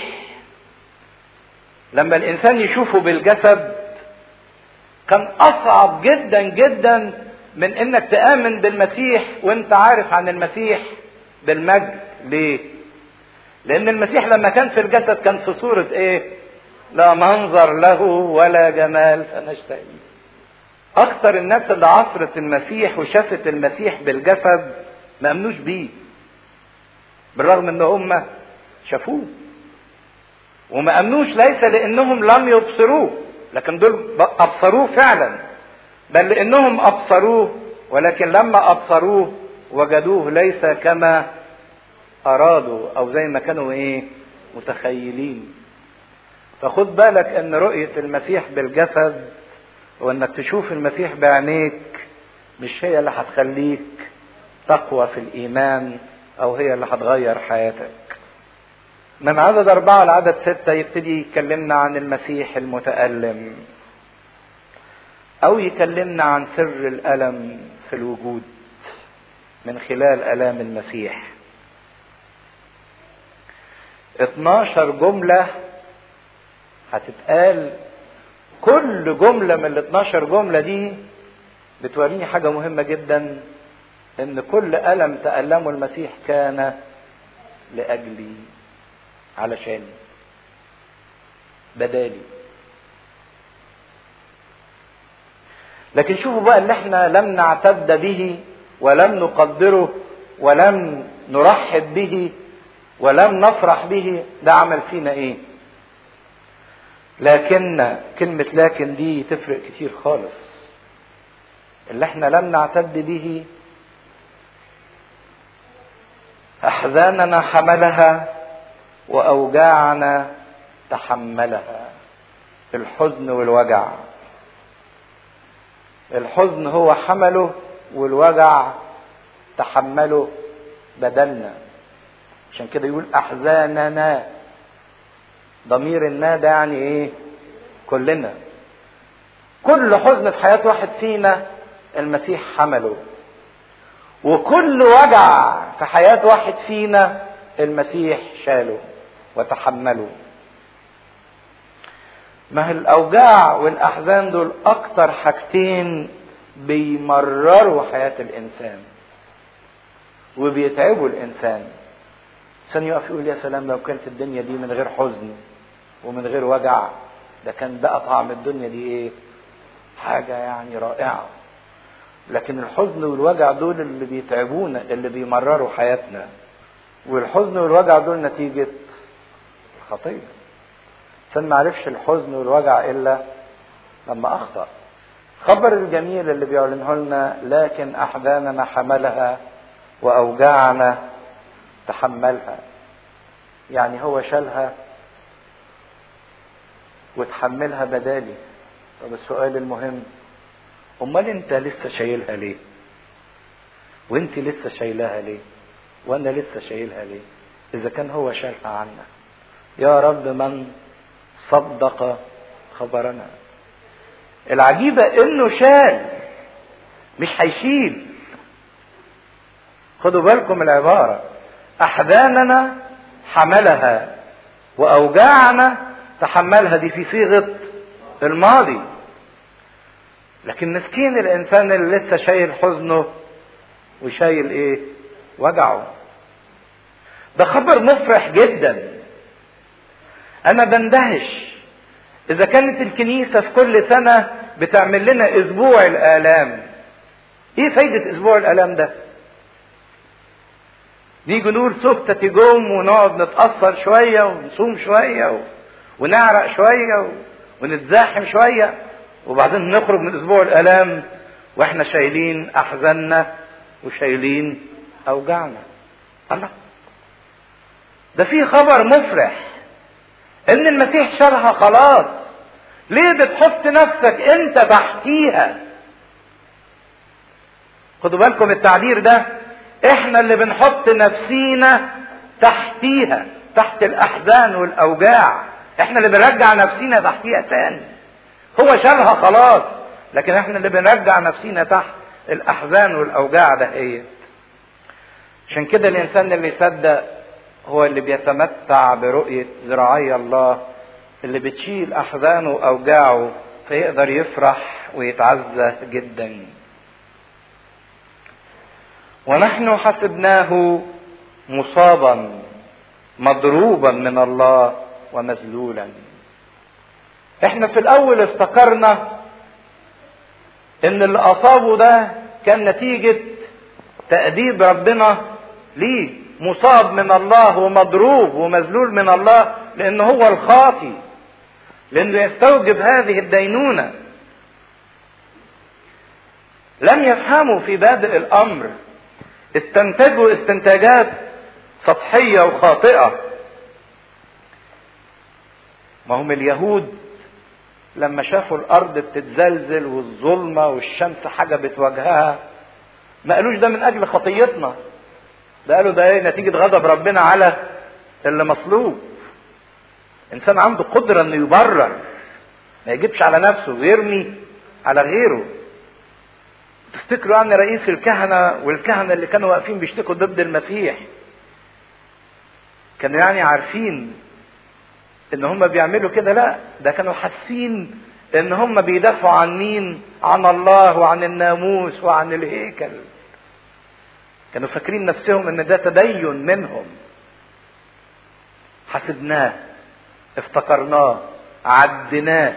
لما الانسان يشوفه بالجسد كان اصعب جدا جدا من انك تآمن بالمسيح وانت عارف عن المسيح بالمجد ليه لان المسيح لما كان في الجسد كان في صورة ايه لا منظر له ولا جمال فنشتهي اكتر الناس اللي عصرت المسيح وشافت المسيح بالجسد ما امنوش بيه بالرغم ان هم شافوه وما امنوش ليس لانهم لم يبصروه لكن دول ابصروه فعلا بل لانهم ابصروه ولكن لما ابصروه وجدوه ليس كما ارادوا او زي ما كانوا ايه متخيلين فخد بالك ان رؤية المسيح بالجسد وانك تشوف المسيح بعينيك مش هي اللي هتخليك تقوى في الايمان او هي اللي هتغير حياتك من عدد أربعة لعدد ستة يبتدي يكلمنا عن المسيح المتألم أو يكلمنا عن سر الألم في الوجود من خلال ألام المسيح 12 جملة هتتقال كل جملة من ال 12 جملة دي بتوريني حاجة مهمة جدا إن كل ألم تألمه المسيح كان لأجلي علشاني بدالي لكن شوفوا بقى اللي احنا لم نعتد به ولم نقدره ولم نرحب به ولم نفرح به ده عمل فينا ايه لكن كلمة لكن دي تفرق كتير خالص اللي احنا لم نعتد به احزاننا حملها واوجاعنا تحملها الحزن والوجع الحزن هو حمله والوجع تحمله بدلنا عشان كده يقول احزاننا ضمير النا ده يعني ايه كلنا كل حزن في حياة واحد فينا المسيح حمله وكل وجع في حياة واحد فينا المسيح شاله وتحمله ما هي الاوجاع والاحزان دول اكتر حاجتين بيمرروا حياة الانسان وبيتعبوا الانسان الانسان يقف يقول يا سلام لو كانت الدنيا دي من غير حزن ومن غير وجع ده كان بقى طعم الدنيا دي ايه حاجة يعني رائعة لكن الحزن والوجع دول اللي بيتعبونا اللي بيمرروا حياتنا والحزن والوجع دول نتيجة الخطية الإنسان ما عرفش الحزن والوجع إلا لما أخطأ الخبر الجميل اللي بيعلنه لنا لكن أحزاننا حملها وأوجاعنا تحملها يعني هو شالها وتحملها بدالي طب السؤال المهم امال انت لسه شايلها ليه وانت لسه شايلها ليه وانا لسه شايلها ليه اذا كان هو شالها عنا يا رب من صدق خبرنا العجيبة انه شال مش هيشيل خدوا بالكم العبارة احزاننا حملها واوجاعنا تحملها دي في صيغة الماضي لكن مسكين الانسان اللي لسه شايل حزنه وشايل ايه وجعه ده خبر مفرح جدا انا بندهش اذا كانت الكنيسة في كل سنة بتعمل لنا اسبوع الالام ايه فايدة اسبوع الالام ده نيجي نقول سكتة جوم ونقعد نتأثر شوية ونصوم شوية و... ونعرق شوية و... ونتزاحم شوية وبعدين نخرج من اسبوع الالام واحنا شايلين احزاننا وشايلين اوجاعنا الله ده في خبر مفرح ان المسيح شالها خلاص ليه بتحط نفسك انت تحتيها خدوا بالكم التعبير ده احنا اللي بنحط نفسينا تحتيها تحت الاحزان والاوجاع احنا اللي بنرجع نفسينا تحتيها تاني هو شالها خلاص لكن احنا اللي بنرجع نفسينا تحت الاحزان والاوجاع ده هي عشان كده الانسان اللي يصدق هو اللي بيتمتع برؤية ذراعي الله اللي بتشيل احزانه واوجاعه فيقدر يفرح ويتعزى جدا ونحن حسبناه مصابا مضروبا من الله ومذلولا احنا في الاول افتكرنا ان اللي اصابه ده كان نتيجة تأديب ربنا ليه مصاب من الله ومضروب ومذلول من الله لانه هو الخاطي لانه يستوجب هذه الدينونة لم يفهموا في بادئ الامر استنتجوا استنتاجات سطحية وخاطئة ما هم اليهود لما شافوا الارض بتتزلزل والظلمه والشمس حجبت وجهها ما قالوش ده من اجل خطيتنا ده قالوا ده ايه نتيجه غضب ربنا على اللي مصلوب انسان عنده قدره انه يبرر ما يجيبش على نفسه ويرمي على غيره تفتكروا ان رئيس الكهنه والكهنه اللي كانوا واقفين بيشتكوا ضد المسيح كانوا يعني عارفين ان هم بيعملوا كده لا ده كانوا حاسين ان هم بيدافعوا عن مين عن الله وعن الناموس وعن الهيكل كانوا فاكرين نفسهم ان ده تدين منهم حسبناه افتكرناه عدناه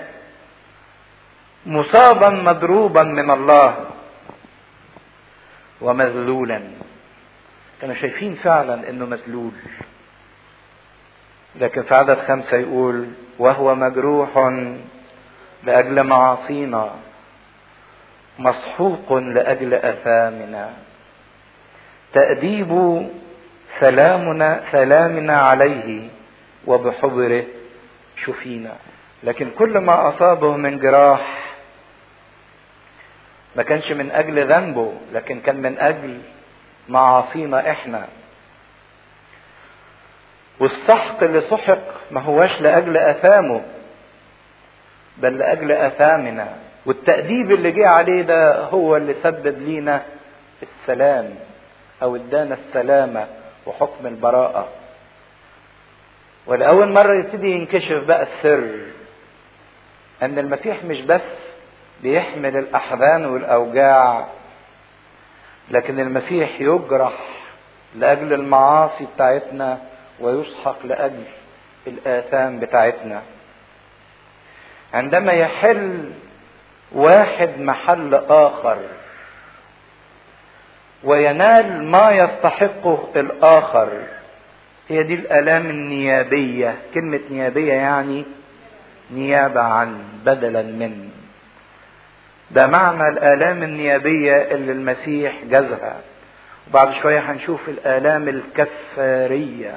مصابا مضروبا من الله ومذلولا كانوا شايفين فعلا انه مذلول لكن في عدد خمسة يقول وهو مجروح لأجل معاصينا مسحوق لأجل أثامنا تأديب سلامنا سلامنا عليه وبحضره شفينا لكن كل ما أصابه من جراح ما كانش من أجل ذنبه لكن كان من أجل معاصينا إحنا والسحق اللي سحق ما هواش لأجل أثامه بل لأجل أثامنا والتأديب اللي جه عليه ده هو اللي سبب لينا السلام أو ادانا السلامة وحكم البراءة ولأول مرة يبتدي ينكشف بقى السر أن المسيح مش بس بيحمل الأحزان والأوجاع لكن المسيح يجرح لأجل المعاصي بتاعتنا ويسحق لاجل الاثام بتاعتنا عندما يحل واحد محل اخر وينال ما يستحقه الاخر هي دي الالام النيابيه كلمه نيابيه يعني نيابه عن بدلا من ده معنى الالام النيابيه اللي المسيح جازها وبعد شويه هنشوف الالام الكفاريه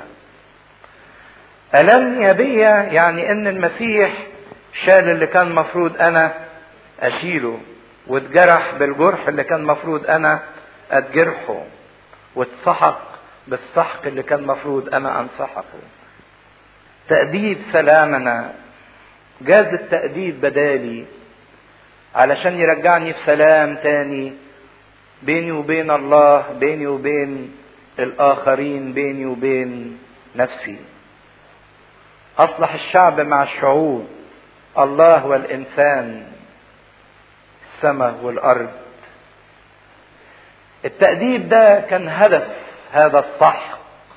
الام نيابيه يعني ان المسيح شال اللي كان مفروض انا اشيله واتجرح بالجرح اللي كان مفروض انا اتجرحه واتسحق بالسحق اللي كان مفروض انا انسحقه تأديب سلامنا جاز التأديب بدالي علشان يرجعني في سلام تاني بيني وبين الله بيني وبين الآخرين بيني وبين نفسي أصلح الشعب مع الشعوب الله والإنسان السماء والأرض التأديب ده كان هدف هذا الصح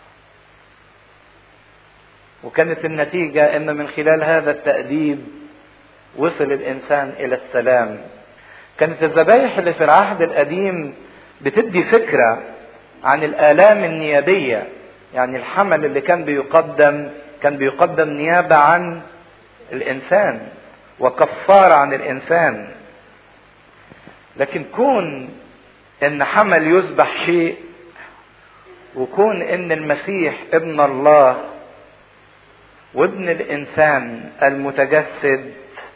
وكانت النتيجة ان من خلال هذا التأديب وصل الانسان الى السلام كانت الذبايح اللي في العهد القديم بتدي فكرة عن الآلام النيابية يعني الحمل اللي كان بيقدم كان بيقدم نيابة عن الإنسان وكفارة عن الإنسان لكن كون ان حمل يذبح شيء وكون ان المسيح ابن الله وابن الانسان المتجسد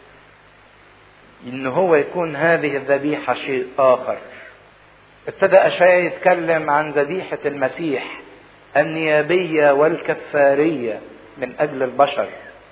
ان هو يكون هذه الذبيحه شيء اخر ابتدى اشعيا يتكلم عن ذبيحه المسيح النيابيه والكفاريه من اجل البشر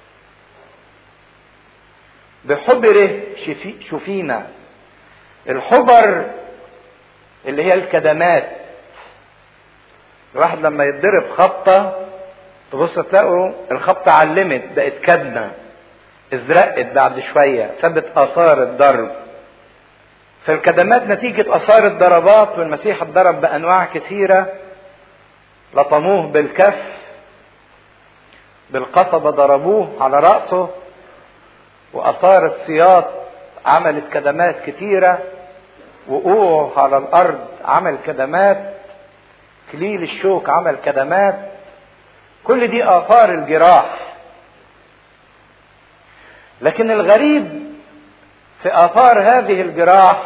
بحبره شفي شفينا الحبر اللي هي الكدمات الواحد لما يتضرب خبطة تبص تلاقوا الخبطة علمت بقت كدمة ازرقت بعد شوية سابت آثار الضرب فالكدمات نتيجة آثار الضربات والمسيح اتضرب بأنواع كثيرة لطموه بالكف بالقصبة ضربوه على رأسه وآثار السياط عملت كدمات كثيرة وقوعه على الارض عمل كدمات كليل الشوك عمل كدمات كل دي اثار الجراح لكن الغريب في اثار هذه الجراح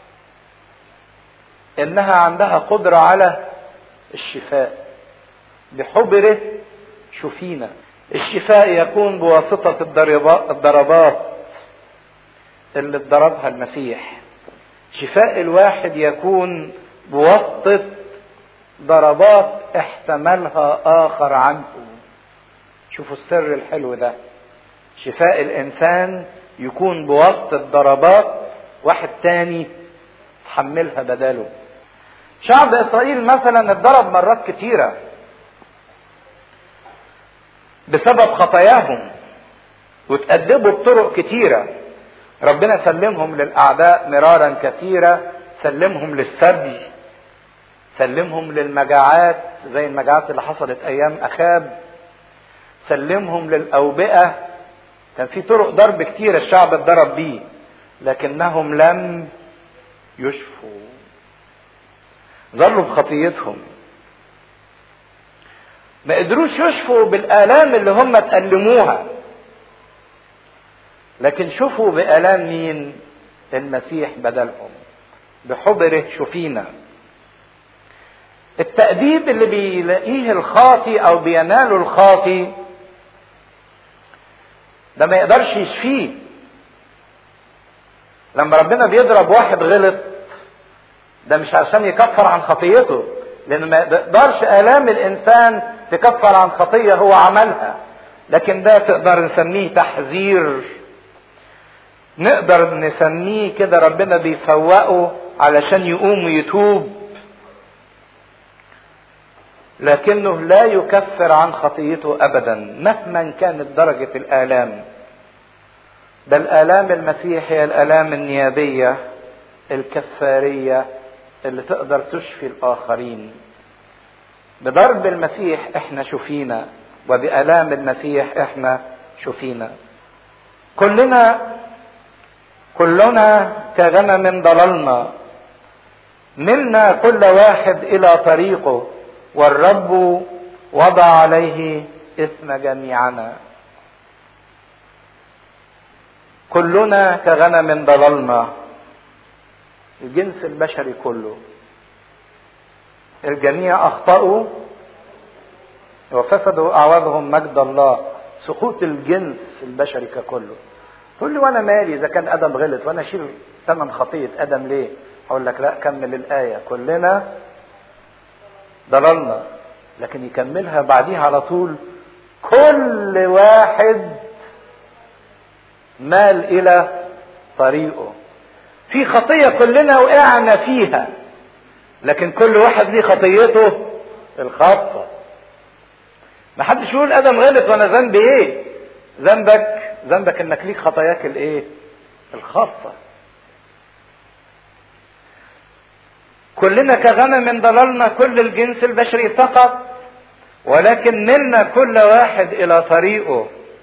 انها عندها قدره على الشفاء بحبره شفينا الشفاء يكون بواسطه الضربات اللي اتضربها المسيح شفاء الواحد يكون بواسطة ضربات احتملها آخر عنه شوفوا السر الحلو ده شفاء الإنسان يكون بواسطة ضربات واحد تاني تحملها بداله شعب إسرائيل مثلا اتضرب مرات كتيرة بسبب خطاياهم وتأدبوا بطرق كتيرة ربنا سلمهم للأعداء مرارا كثيرة سلمهم للسبي سلمهم للمجاعات زي المجاعات اللي حصلت أيام أخاب سلمهم للأوبئة كان في طرق ضرب كتير الشعب اتضرب بيه لكنهم لم يشفوا ظلوا بخطيتهم ما قدروش يشفوا بالآلام اللي هم اتألموها لكن شوفوا بآلام مين المسيح بدلهم بحبره شفينا التأديب اللي بيلاقيه الخاطي أو بيناله الخاطي ده ما يقدرش يشفيه لما ربنا بيضرب واحد غلط ده مش عشان يكفر عن خطيته لأن ما يقدرش آلام الإنسان تكفر عن خطية هو عملها لكن ده تقدر نسميه تحذير نقدر نسميه كده ربنا بيفوقه علشان يقوم ويتوب لكنه لا يكفر عن خطيته ابدا مهما كانت درجه الالام ده الالام المسيح هي الالام النيابيه الكفاريه اللي تقدر تشفي الاخرين بضرب المسيح احنا شفينا وبالام المسيح احنا شفينا كلنا كلنا كغنم ضللنا منا كل واحد الى طريقه والرب وضع عليه اثم جميعنا كلنا كغنم ضللنا الجنس البشري كله الجميع اخطاوا وفسدوا اعوابهم مجد الله سقوط الجنس البشري ككله تقول لي وانا مالي اذا كان ادم غلط وانا اشيل ثمن خطيه ادم ليه اقول لك لا كمل الايه كلنا ضللنا لكن يكملها بعديها على طول كل واحد مال الى طريقه في خطيه كلنا وقعنا فيها لكن كل واحد ليه خطيته الخاصه ما حدش يقول ادم غلط وانا ذنبي ايه ذنبك ذنبك انك ليك خطاياك الايه الخاصه كلنا كغنم ضللنا كل الجنس البشري فقط ولكن منا كل واحد الى طريقه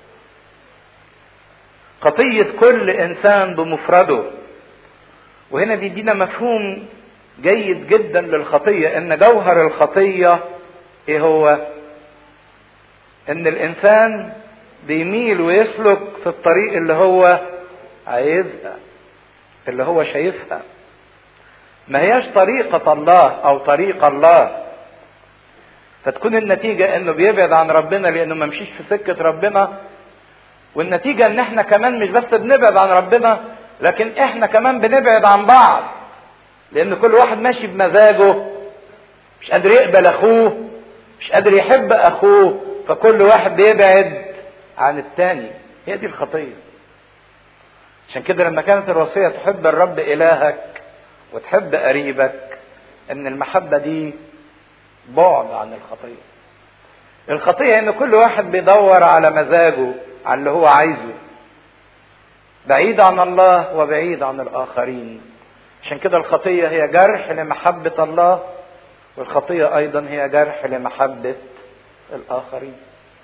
خطيه كل انسان بمفرده وهنا بيدينا مفهوم جيد جدا للخطيه ان جوهر الخطيه ايه هو ان الانسان بيميل ويسلك في الطريق اللي هو عايزها اللي هو شايفها ما هياش طريقة الله أو طريق الله فتكون النتيجة إنه بيبعد عن ربنا لأنه ما مشيش في سكة ربنا والنتيجة إن إحنا كمان مش بس بنبعد عن ربنا لكن إحنا كمان بنبعد عن بعض لأن كل واحد ماشي بمزاجه مش قادر يقبل أخوه مش قادر يحب أخوه فكل واحد بيبعد عن التاني هي دي الخطية عشان كده لما كانت الوصية تحب الرب إلهك وتحب قريبك ان المحبة دي بعد عن الخطية الخطية ان كل واحد بيدور على مزاجه على اللي هو عايزه بعيد عن الله وبعيد عن الاخرين عشان كده الخطية هي جرح لمحبة الله والخطية ايضا هي جرح لمحبة الاخرين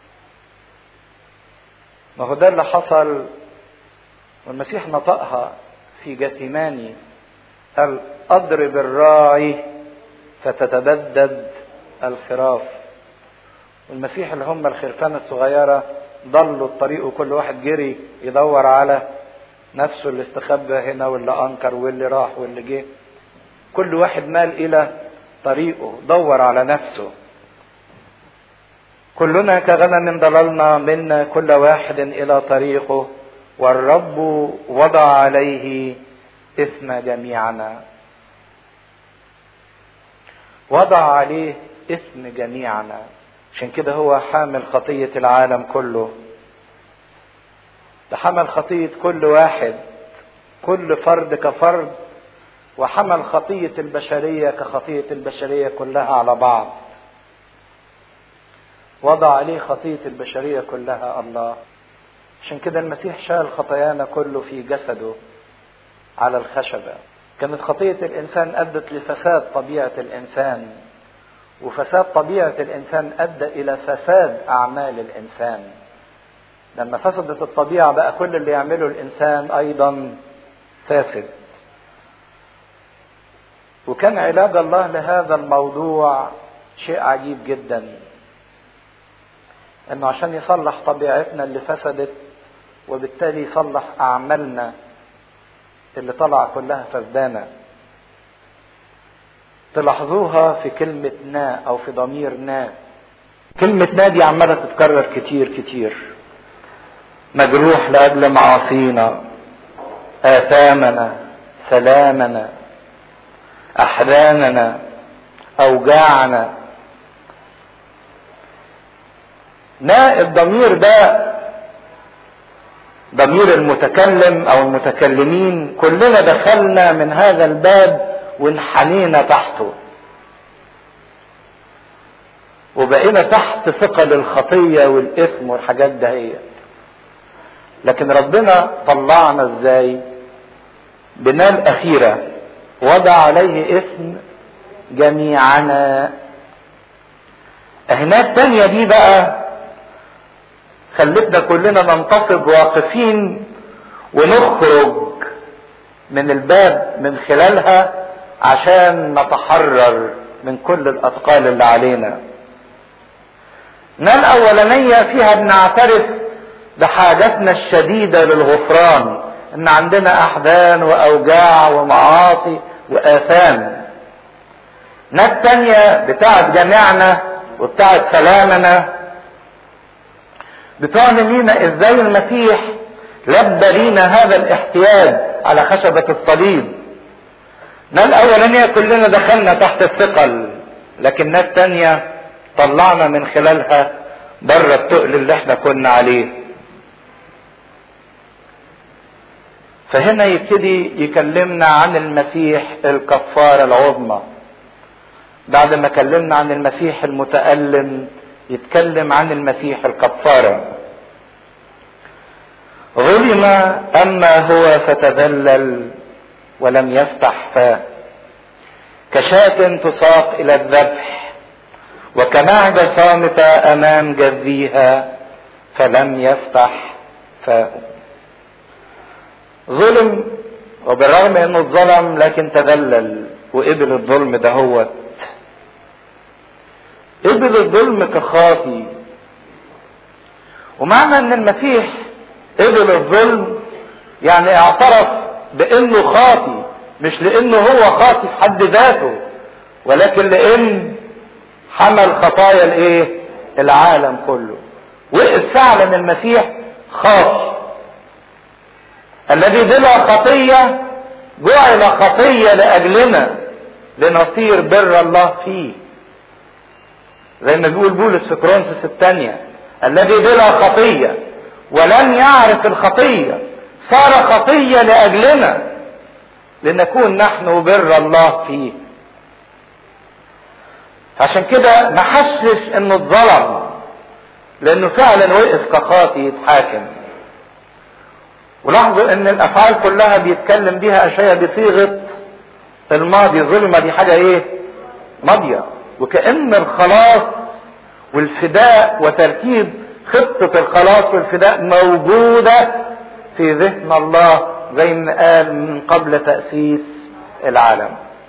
ما هو ده اللي حصل والمسيح نطقها في جثيماني قال اضرب الراعي فتتبدد الخراف والمسيح اللي هم الخرفان الصغيرة ضلوا الطريق وكل واحد جري يدور على نفسه اللي استخبى هنا واللي انكر واللي راح واللي جه كل واحد مال الى طريقه دور على نفسه كلنا كغنم ضللنا منا كل واحد الى طريقه والرب وضع عليه اثم جميعنا وضع عليه اثم جميعنا عشان كده هو حامل خطية العالم كله ده حمل خطية كل واحد كل فرد كفرد وحمل خطية البشرية كخطية البشرية كلها على بعض وضع عليه خطية البشرية كلها الله عشان كده المسيح شال خطايانا كله في جسده على الخشبة كانت خطية الإنسان أدت لفساد طبيعة الإنسان وفساد طبيعة الإنسان أدى إلى فساد أعمال الإنسان لما فسدت الطبيعة بقى كل اللي يعمله الإنسان أيضا فاسد وكان علاج الله لهذا الموضوع شيء عجيب جدا انه عشان يصلح طبيعتنا اللي فسدت وبالتالي يصلح اعمالنا اللي طلع كلها فسدانة تلاحظوها في كلمة نا أو في ضمير نا كلمة نا دي عمالة تتكرر كتير كتير مجروح لأجل معاصينا آثامنا سلامنا أحزاننا أوجاعنا نا الضمير ده ضمير المتكلم او المتكلمين كلنا دخلنا من هذا الباب وانحنينا تحته وبقينا تحت ثقل الخطية والإثم والحاجات دهية لكن ربنا طلعنا ازاي بنال أخيرة وضع عليه اسم جميعنا هناك تانية دي بقى خلتنا كلنا ننتصب واقفين ونخرج من الباب من خلالها عشان نتحرر من كل الاثقال اللي علينا النقله الاولانيه فيها بنعترف بحاجتنا الشديده للغفران ان عندنا احزان واوجاع ومعاصي واثام النقله الثانيه بتاعت جميعنا وبتاعت سلامنا بتعلن لينا ازاي المسيح لبى لينا هذا الاحتياج على خشبة الصليب الناس الأولانية كلنا دخلنا تحت الثقل لكن الناس التانية طلعنا من خلالها بره التقل اللي احنا كنا عليه فهنا يبتدي يكلمنا عن المسيح الكفارة العظمى بعد ما كلمنا عن المسيح المتألم يتكلم عن المسيح الكفارة ظلم أما هو فتذلل ولم يفتح فاه كشاة تساق إلى الذبح وكمعدة صامتة أمام جذيها فلم يفتح فاه ظلم وبالرغم انه اتظلم لكن تذلل وقبل الظلم دهوت قبل الظلم كخاطي ومعنى ان المسيح قبل الظلم يعني اعترف بانه خاطي مش لانه هو خاطي في حد ذاته ولكن لان حمل خطايا الايه العالم كله وقف فعلا المسيح خاطي الذي بلا خطية جعل خطية لأجلنا لنصير بر الله فيه زي ما بيقول بولس في كورنثوس الثانية الذي بلا خطية ولم يعرف الخطية صار خطية لأجلنا لنكون نحن بر الله فيه عشان كده ما حسش انه اتظلم لانه فعلا وقف كخاطي يتحاكم ولاحظوا ان الافعال كلها بيتكلم بيها اشياء بصيغه الماضي ظلمه دي حاجه ايه ماضيه وكان الخلاص والفداء وترتيب خطه الخلاص والفداء موجوده في ذهن الله زي ما قال من قبل تاسيس العالم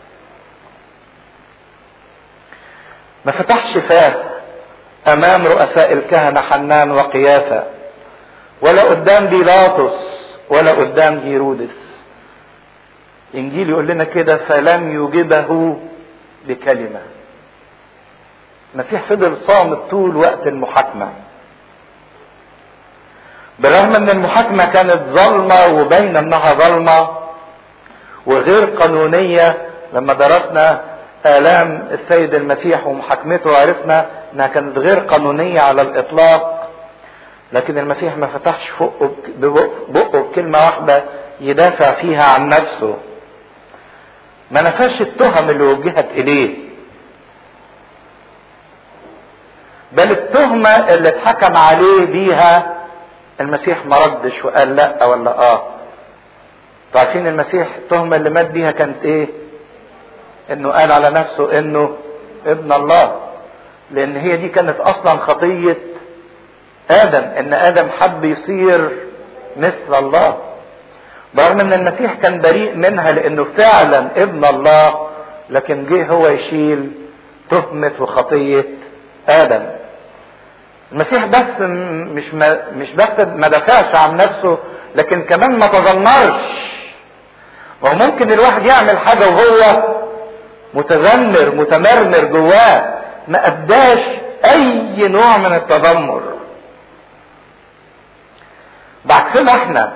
ما فتحش فاه امام رؤساء الكهنه حنان وقيافه ولا قدام بيلاطس ولا قدام هيرودس انجيل يقول لنا كده فلم يجبه بكلمه المسيح فضل صامت طول وقت المحاكمه بالرغم ان المحاكمه كانت ظلمه وباينه انها ظلمه وغير قانونيه لما درسنا الام السيد المسيح ومحاكمته عرفنا انها كانت غير قانونيه على الاطلاق لكن المسيح ما فتحش فوقه بقه بكلمة واحدة يدافع فيها عن نفسه ما نفاش التهم اللي وجهت إليه بل التهمة اللي اتحكم عليه بيها المسيح ما ردش وقال لا ولا اه عارفين المسيح التهمة اللي مات بيها كانت ايه انه قال على نفسه انه ابن الله لان هي دي كانت اصلا خطيه ادم ان ادم حب يصير مثل الله برغم ان المسيح كان بريء منها لانه فعلا ابن الله لكن جه هو يشيل تهمة وخطية ادم المسيح بس مش ما مش بس ما دافعش عن نفسه لكن كمان ما تذمرش وهو ممكن الواحد يعمل حاجة وهو متذمر متمرمر جواه ما اداش اي نوع من التذمر بعكسنا احنا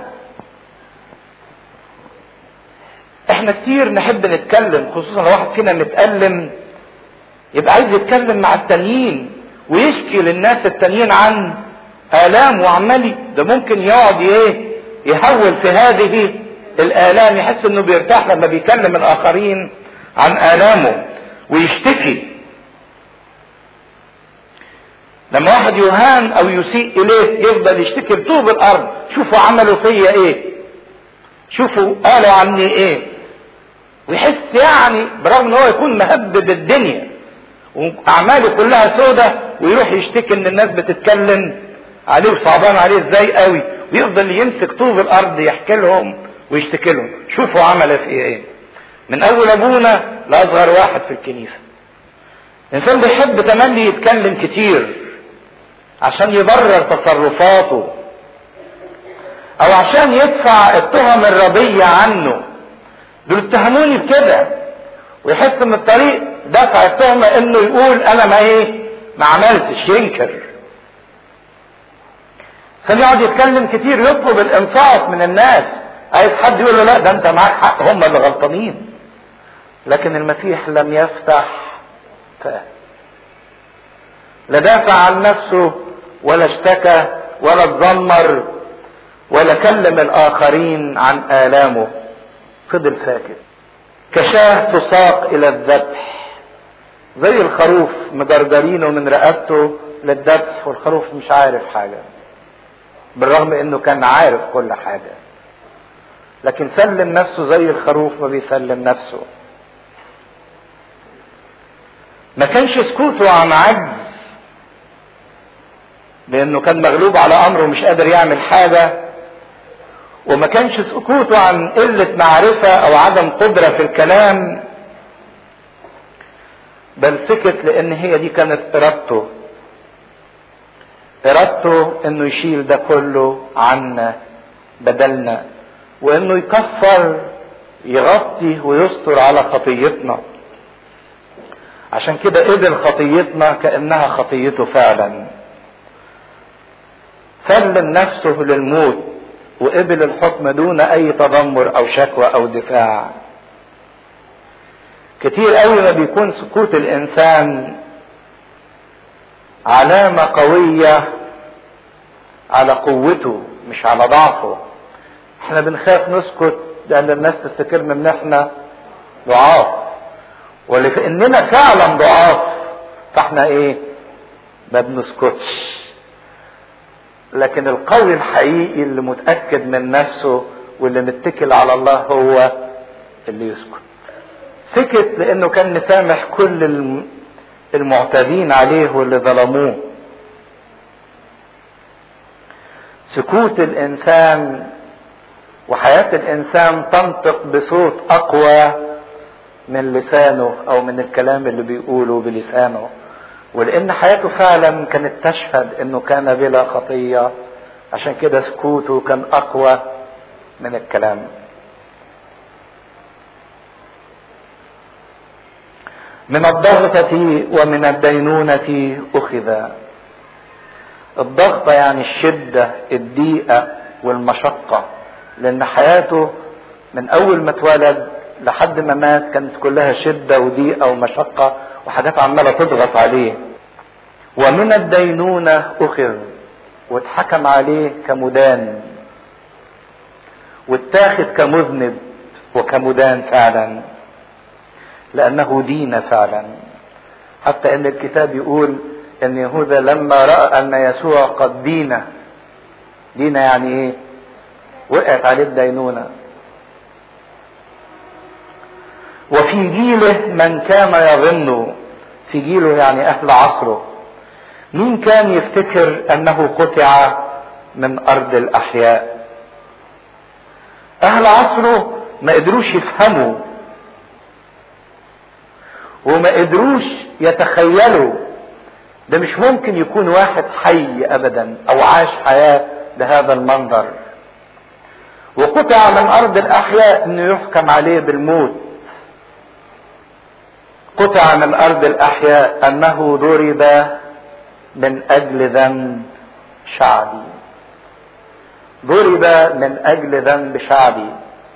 احنا كتير نحب نتكلم خصوصا لو واحد فينا متألم يبقى عايز يتكلم مع التانيين ويشكي للناس التانيين عن آلام وعمال ده ممكن يقعد ايه يهول في هذه الآلام يحس انه بيرتاح لما بيكلم الآخرين عن آلامه ويشتكي لما واحد يهان او يسيء اليه يفضل يشتكي بطوب الارض شوفوا عملوا فيا ايه شوفوا قالوا عني ايه ويحس يعني برغم ان هو يكون مهبب الدنيا واعماله كلها سودة ويروح يشتكي ان الناس بتتكلم عليه وصعبان عليه ازاي قوي ويفضل يمسك طوب الارض يحكي لهم ويشتكي لهم شوفوا عمل في ايه من اول ابونا لاصغر واحد في الكنيسه الانسان بيحب تملي يتكلم كتير عشان يبرر تصرفاته او عشان يدفع التهم الردية عنه دول اتهموني بكده ويحس من الطريق دفع التهمة انه يقول انا ما ايه ما عملتش ينكر عشان يقعد يتكلم كتير يطلب الانصاف من الناس عايز حد يقول له لا ده انت معاك حق هم اللي غلطانين لكن المسيح لم يفتح فاه لا دافع عن نفسه ولا اشتكى ولا اتذمر ولا كلم الاخرين عن الامه فضل ساكت كشاه تساق الى الذبح زي الخروف مجرجرينه من رقبته للذبح والخروف مش عارف حاجه بالرغم انه كان عارف كل حاجه لكن سلم نفسه زي الخروف ما بيسلم نفسه ما كانش سكوته عن عجز لانه كان مغلوب على امره ومش قادر يعمل حاجه وما كانش سكوته عن قله معرفه او عدم قدره في الكلام بل سكت لان هي دي كانت ارادته ارادته انه يشيل ده كله عنا بدلنا وانه يكفر يغطي ويستر على خطيتنا عشان كده قبل خطيتنا كانها خطيته فعلا سلم نفسه للموت وقبل الحكم دون اي تذمر او شكوى او دفاع كتير قوي ما بيكون سكوت الانسان علامه قويه على قوته مش على ضعفه احنا بنخاف نسكت لان الناس تفتكرنا ان احنا ضعاف ولاننا فعلا ضعاف فاحنا ايه ما بنسكتش لكن القوي الحقيقي اللي متاكد من نفسه واللي متكل على الله هو اللي يسكت سكت لانه كان مسامح كل المعتدين عليه واللي ظلموه سكوت الانسان وحياه الانسان تنطق بصوت اقوى من لسانه او من الكلام اللي بيقوله بلسانه ولان حياته فعلا كانت تشهد انه كان بلا خطيه عشان كده سكوته كان اقوى من الكلام من الضغطة ومن الدينونة أخذ الضغطة يعني الشدة الضيقة والمشقة لأن حياته من أول ما اتولد لحد ما مات كانت كلها شدة وضيقة ومشقة وحاجات عمالة تضغط عليه ومن الدينونة أخذ واتحكم عليه كمدان واتاخد كمذنب وكمدان فعلا لأنه دين فعلا حتى أن الكتاب يقول أن يهوذا لما رأى أن يسوع قد دين دين يعني إيه؟ وقعت عليه الدينونة وفي جيله من كان يظن في جيله يعني أهل عصره مين كان يفتكر أنه قطع من أرض الأحياء أهل عصره ما قدروش يفهموا وما قدروش يتخيلوا ده مش ممكن يكون واحد حي ابدا او عاش حياه بهذا المنظر وقطع من ارض الاحياء انه يحكم عليه بالموت قطع من ارض الاحياء انه ضرب من اجل ذنب شعبي ضرب من اجل ذنب شعبي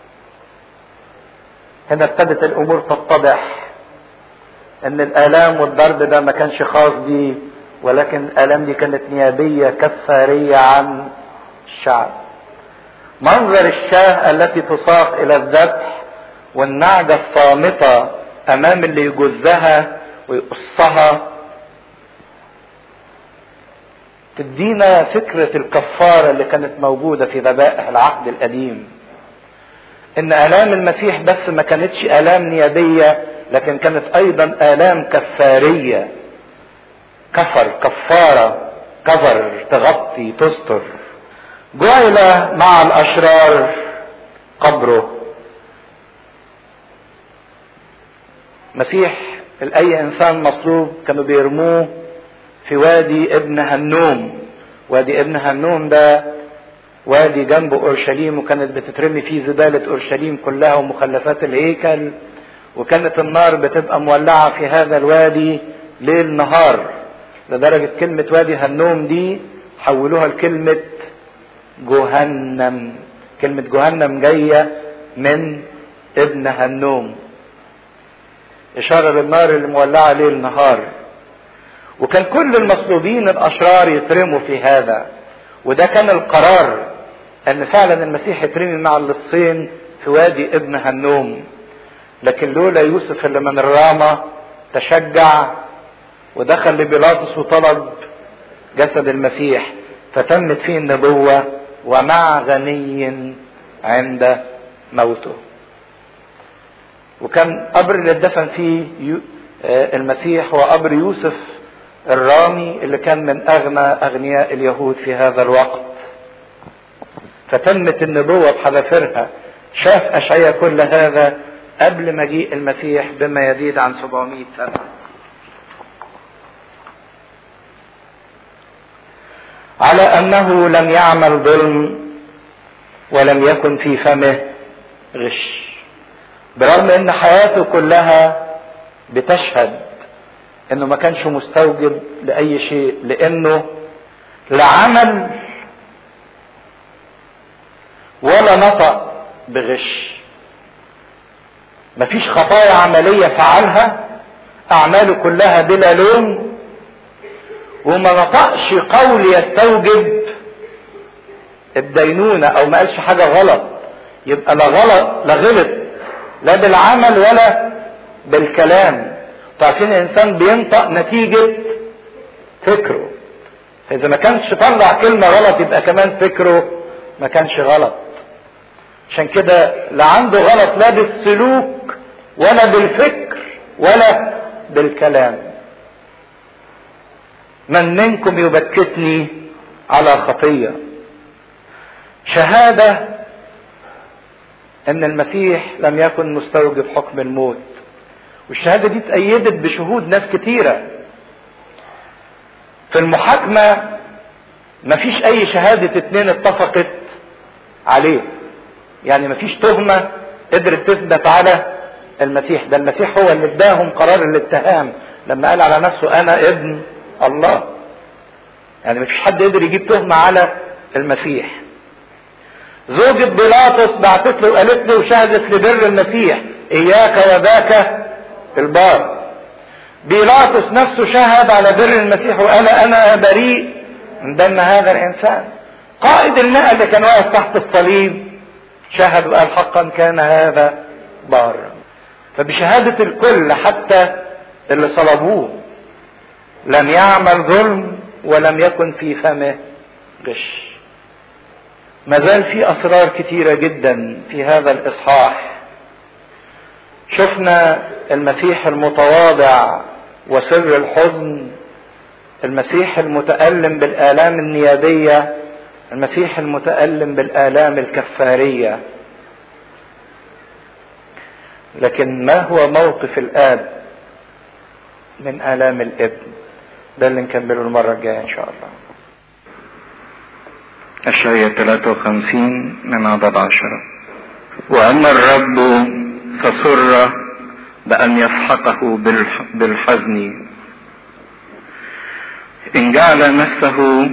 هنا ابتدت الامور تتضح ان الالام والضرب ده ما كانش خاص بيه ولكن الالام دي كانت نيابيه كفاريه عن الشعب منظر الشاه التي تساق الى الذبح والنعجه الصامته امام اللي يجزها ويقصها تدينا فكرة الكفارة اللي كانت موجودة في ذبائح العهد القديم ان الام المسيح بس ما كانتش الام نيابية لكن كانت ايضا الام كفاريه كفر كفاره كفر تغطي تستر جعل مع الاشرار قبره مسيح لأي إنسان مطلوب كانوا بيرموه في وادي ابن هنوم وادي ابن هنوم ده وادي جنب اورشليم وكانت بتترمي فيه زباله اورشليم كلها ومخلفات الهيكل وكانت النار بتبقى مولعه في هذا الوادي ليل نهار لدرجه كلمه وادي هنوم دي حولوها لكلمه جهنم كلمه جهنم جايه من ابن هنوم اشاره للنار اللي مولعه ليل نهار وكان كل المصلوبين الاشرار يترموا في هذا وده كان القرار ان فعلا المسيح يترمي مع اللصين في وادي ابن هنوم لكن لولا يوسف اللي من الرامة تشجع ودخل لبيلاطس وطلب جسد المسيح فتمت فيه النبوة ومع غني عند موته وكان قبر اللي اتدفن فيه المسيح هو قبر يوسف الرامي اللي كان من اغنى اغنياء اليهود في هذا الوقت فتمت النبوة بحذافيرها شاف اشعيا كل هذا قبل مجيء المسيح بما يزيد عن 700 سنة على انه لم يعمل ظلم ولم يكن في فمه غش برغم ان حياته كلها بتشهد انه ما كانش مستوجب لاي شيء لانه لا عمل ولا نطق بغش مفيش خطايا عمليه فعلها اعماله كلها بلا لوم وما نطقش قول يستوجب الدينونه او ما قالش حاجه غلط يبقى لا غلط لا غلط لا بالعمل ولا بالكلام عارفين الانسان بينطق نتيجة فكره فاذا ما كانش طلع كلمة غلط يبقى كمان فكره ما كانش غلط عشان كده لا عنده غلط لا بالسلوك ولا بالفكر ولا بالكلام من منكم يبكتني على خطية شهادة ان المسيح لم يكن مستوجب حكم الموت والشهادة دي اتأيدت بشهود ناس كتيرة في المحاكمة مفيش أي شهادة اتنين اتفقت عليه يعني مفيش تهمة قدرت تثبت على المسيح ده المسيح هو اللي اداهم قرار الاتهام لما قال على نفسه أنا ابن الله يعني مفيش حد قدر يجيب تهمة على المسيح زوجة بيلاطس بعتت له وقالت له وشهدت لبر المسيح إياك وذاك البار بيلاطس نفسه شهد على بر المسيح وقال انا بريء من دم هذا الانسان قائد المئة اللي كان واقف تحت الصليب شهد وقال حقا كان هذا بارا فبشهادة الكل حتى اللي صلبوه لم يعمل ظلم ولم يكن في فمه غش ما زال في اسرار كتيرة جدا في هذا الاصحاح شفنا المسيح المتواضع وسر الحزن المسيح المتألم بالآلام النيابية المسيح المتألم بالآلام الكفارية لكن ما هو موقف الآب من آلام الابن ده اللي نكمله المرة الجاية إن شاء الله الشاية 53 من عدد عشرة وأما الرب فسر بأن يسحقه بالحزن إن جعل نفسه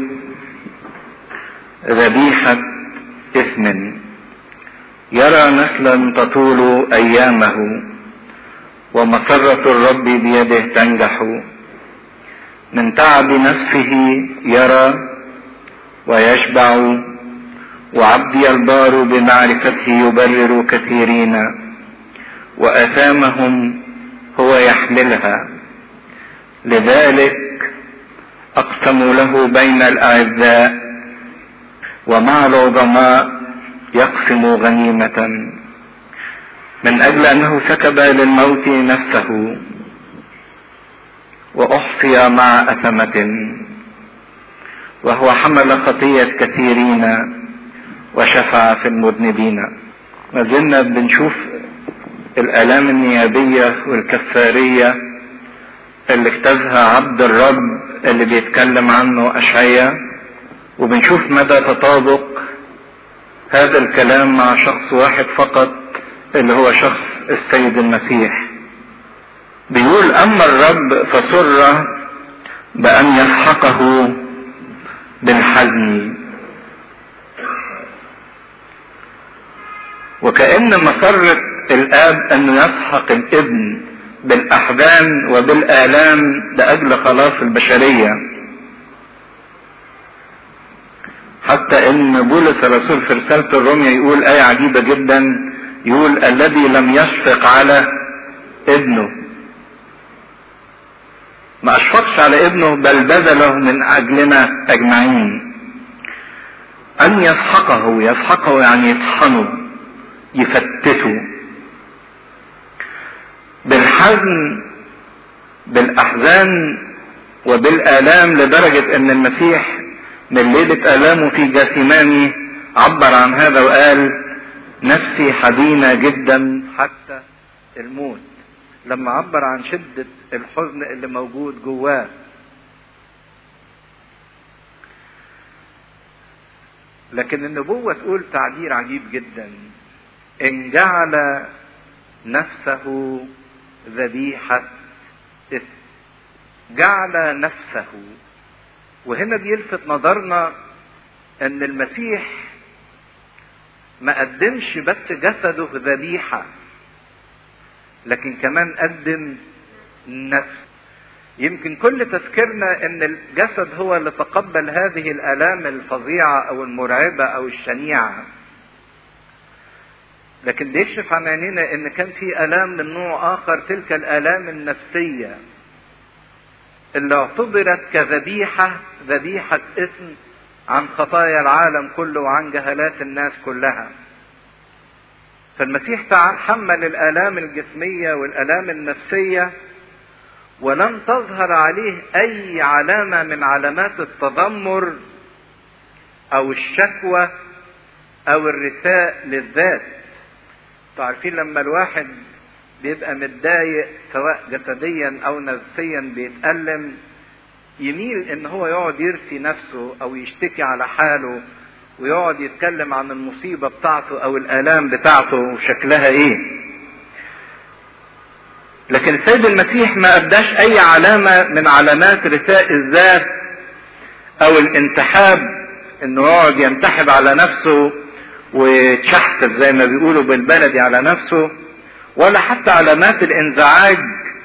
ذبيحة إثم يرى نسلا تطول أيامه ومسرة الرب بيده تنجح من تعب نفسه يرى ويشبع وعبدي البار بمعرفته يبرر كثيرين وآثامهم هو يحملها لذلك أقسموا له بين الأعزاء ومع العظماء يقسم غنيمة من أجل أنه سكب للموت نفسه وأحصي مع أثمة وهو حمل خطية كثيرين وشفع في المذنبين ما زلنا بنشوف الآلام النيابية والكفارية اللي اجتازها عبد الرب اللي بيتكلم عنه أشعية وبنشوف مدى تطابق هذا الكلام مع شخص واحد فقط اللي هو شخص السيد المسيح بيقول أما الرب فسر بأن يسحقه بالحزن وكأن مسرة الآب أنه يسحق الابن بالأحزان وبالآلام لأجل خلاص البشرية حتى ان بولس الرسول في رسالة الرومية يقول آية عجيبة جدا يقول الذي لم يشفق على ابنه ما اشفقش على ابنه بل بذله من اجلنا اجمعين ان يسحقه يسحقه يعني يطحنه يفتته بالحزن بالاحزان وبالالام لدرجة ان المسيح من ليلة الامه في جاثماني عبر عن هذا وقال نفسي حزينة جدا حتى الموت لما عبر عن شدة الحزن اللي موجود جواه لكن النبوة تقول تعبير عجيب جدا ان جعل نفسه ذبيحة إثم جعل نفسه وهنا بيلفت نظرنا ان المسيح ما قدمش بس جسده ذبيحة لكن كمان قدم نفس يمكن كل تفكيرنا ان الجسد هو اللي تقبل هذه الالام الفظيعة او المرعبة او الشنيعة لكن بيكشف عن عينينا ان كان في الام من نوع اخر تلك الالام النفسية اللي اعتبرت كذبيحة ذبيحة اثم عن خطايا العالم كله وعن جهالات الناس كلها فالمسيح تحمل الآلام الجسمية والآلام النفسية ولم تظهر عليه أي علامة من علامات التذمر أو الشكوى أو الرثاء للذات تعرفين لما الواحد بيبقى متضايق سواء جسديا أو نفسيا بيتألم يميل ان هو يقعد يرثي نفسه او يشتكي على حاله ويقعد يتكلم عن المصيبة بتاعته او الالام بتاعته وشكلها ايه لكن السيد المسيح ما ابداش اي علامة من علامات رثاء الذات او الانتحاب انه يقعد ينتحب على نفسه ويتشحتف زي ما بيقولوا بالبلدي على نفسه ولا حتى علامات الانزعاج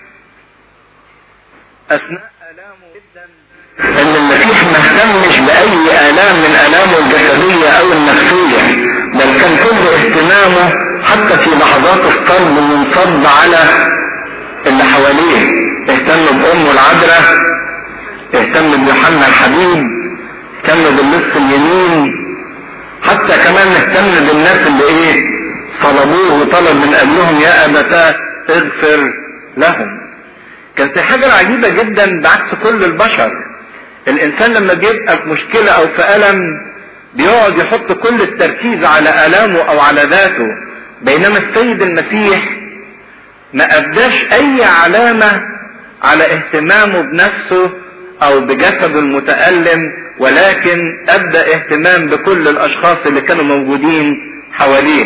اثناء الامه جدا ان المسيح ما اهتمش باي الام من الامه الجسديه او النفسيه بل كان كل اهتمامه حتى في لحظات الصلب منصب على اللي حواليه اهتم بامه العذراء اهتم بيوحنا الحبيب اهتم بالنصف اليمين حتى كمان اهتم بالناس اللي ايه صلبوه وطلب من اجلهم يا ابتاه اغفر لهم كانت حاجة عجيبة جدا بعكس كل البشر الانسان لما بيبقى في مشكلة او في الم بيقعد يحط كل التركيز على الامه او على ذاته بينما السيد المسيح ما ابداش اي علامة على اهتمامه بنفسه او بجسده المتألم ولكن ابدأ اهتمام بكل الاشخاص اللي كانوا موجودين حواليه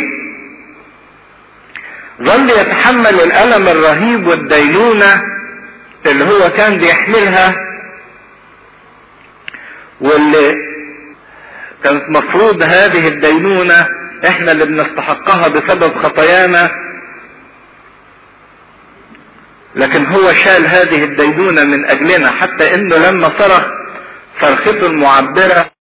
ظل يتحمل الالم الرهيب والدينونة اللي هو كان بيحملها واللي كانت مفروض هذه الدينونة احنا اللي بنستحقها بسبب خطايانا لكن هو شال هذه الدينونة من اجلنا حتى انه لما صرخ صرخته المعبرة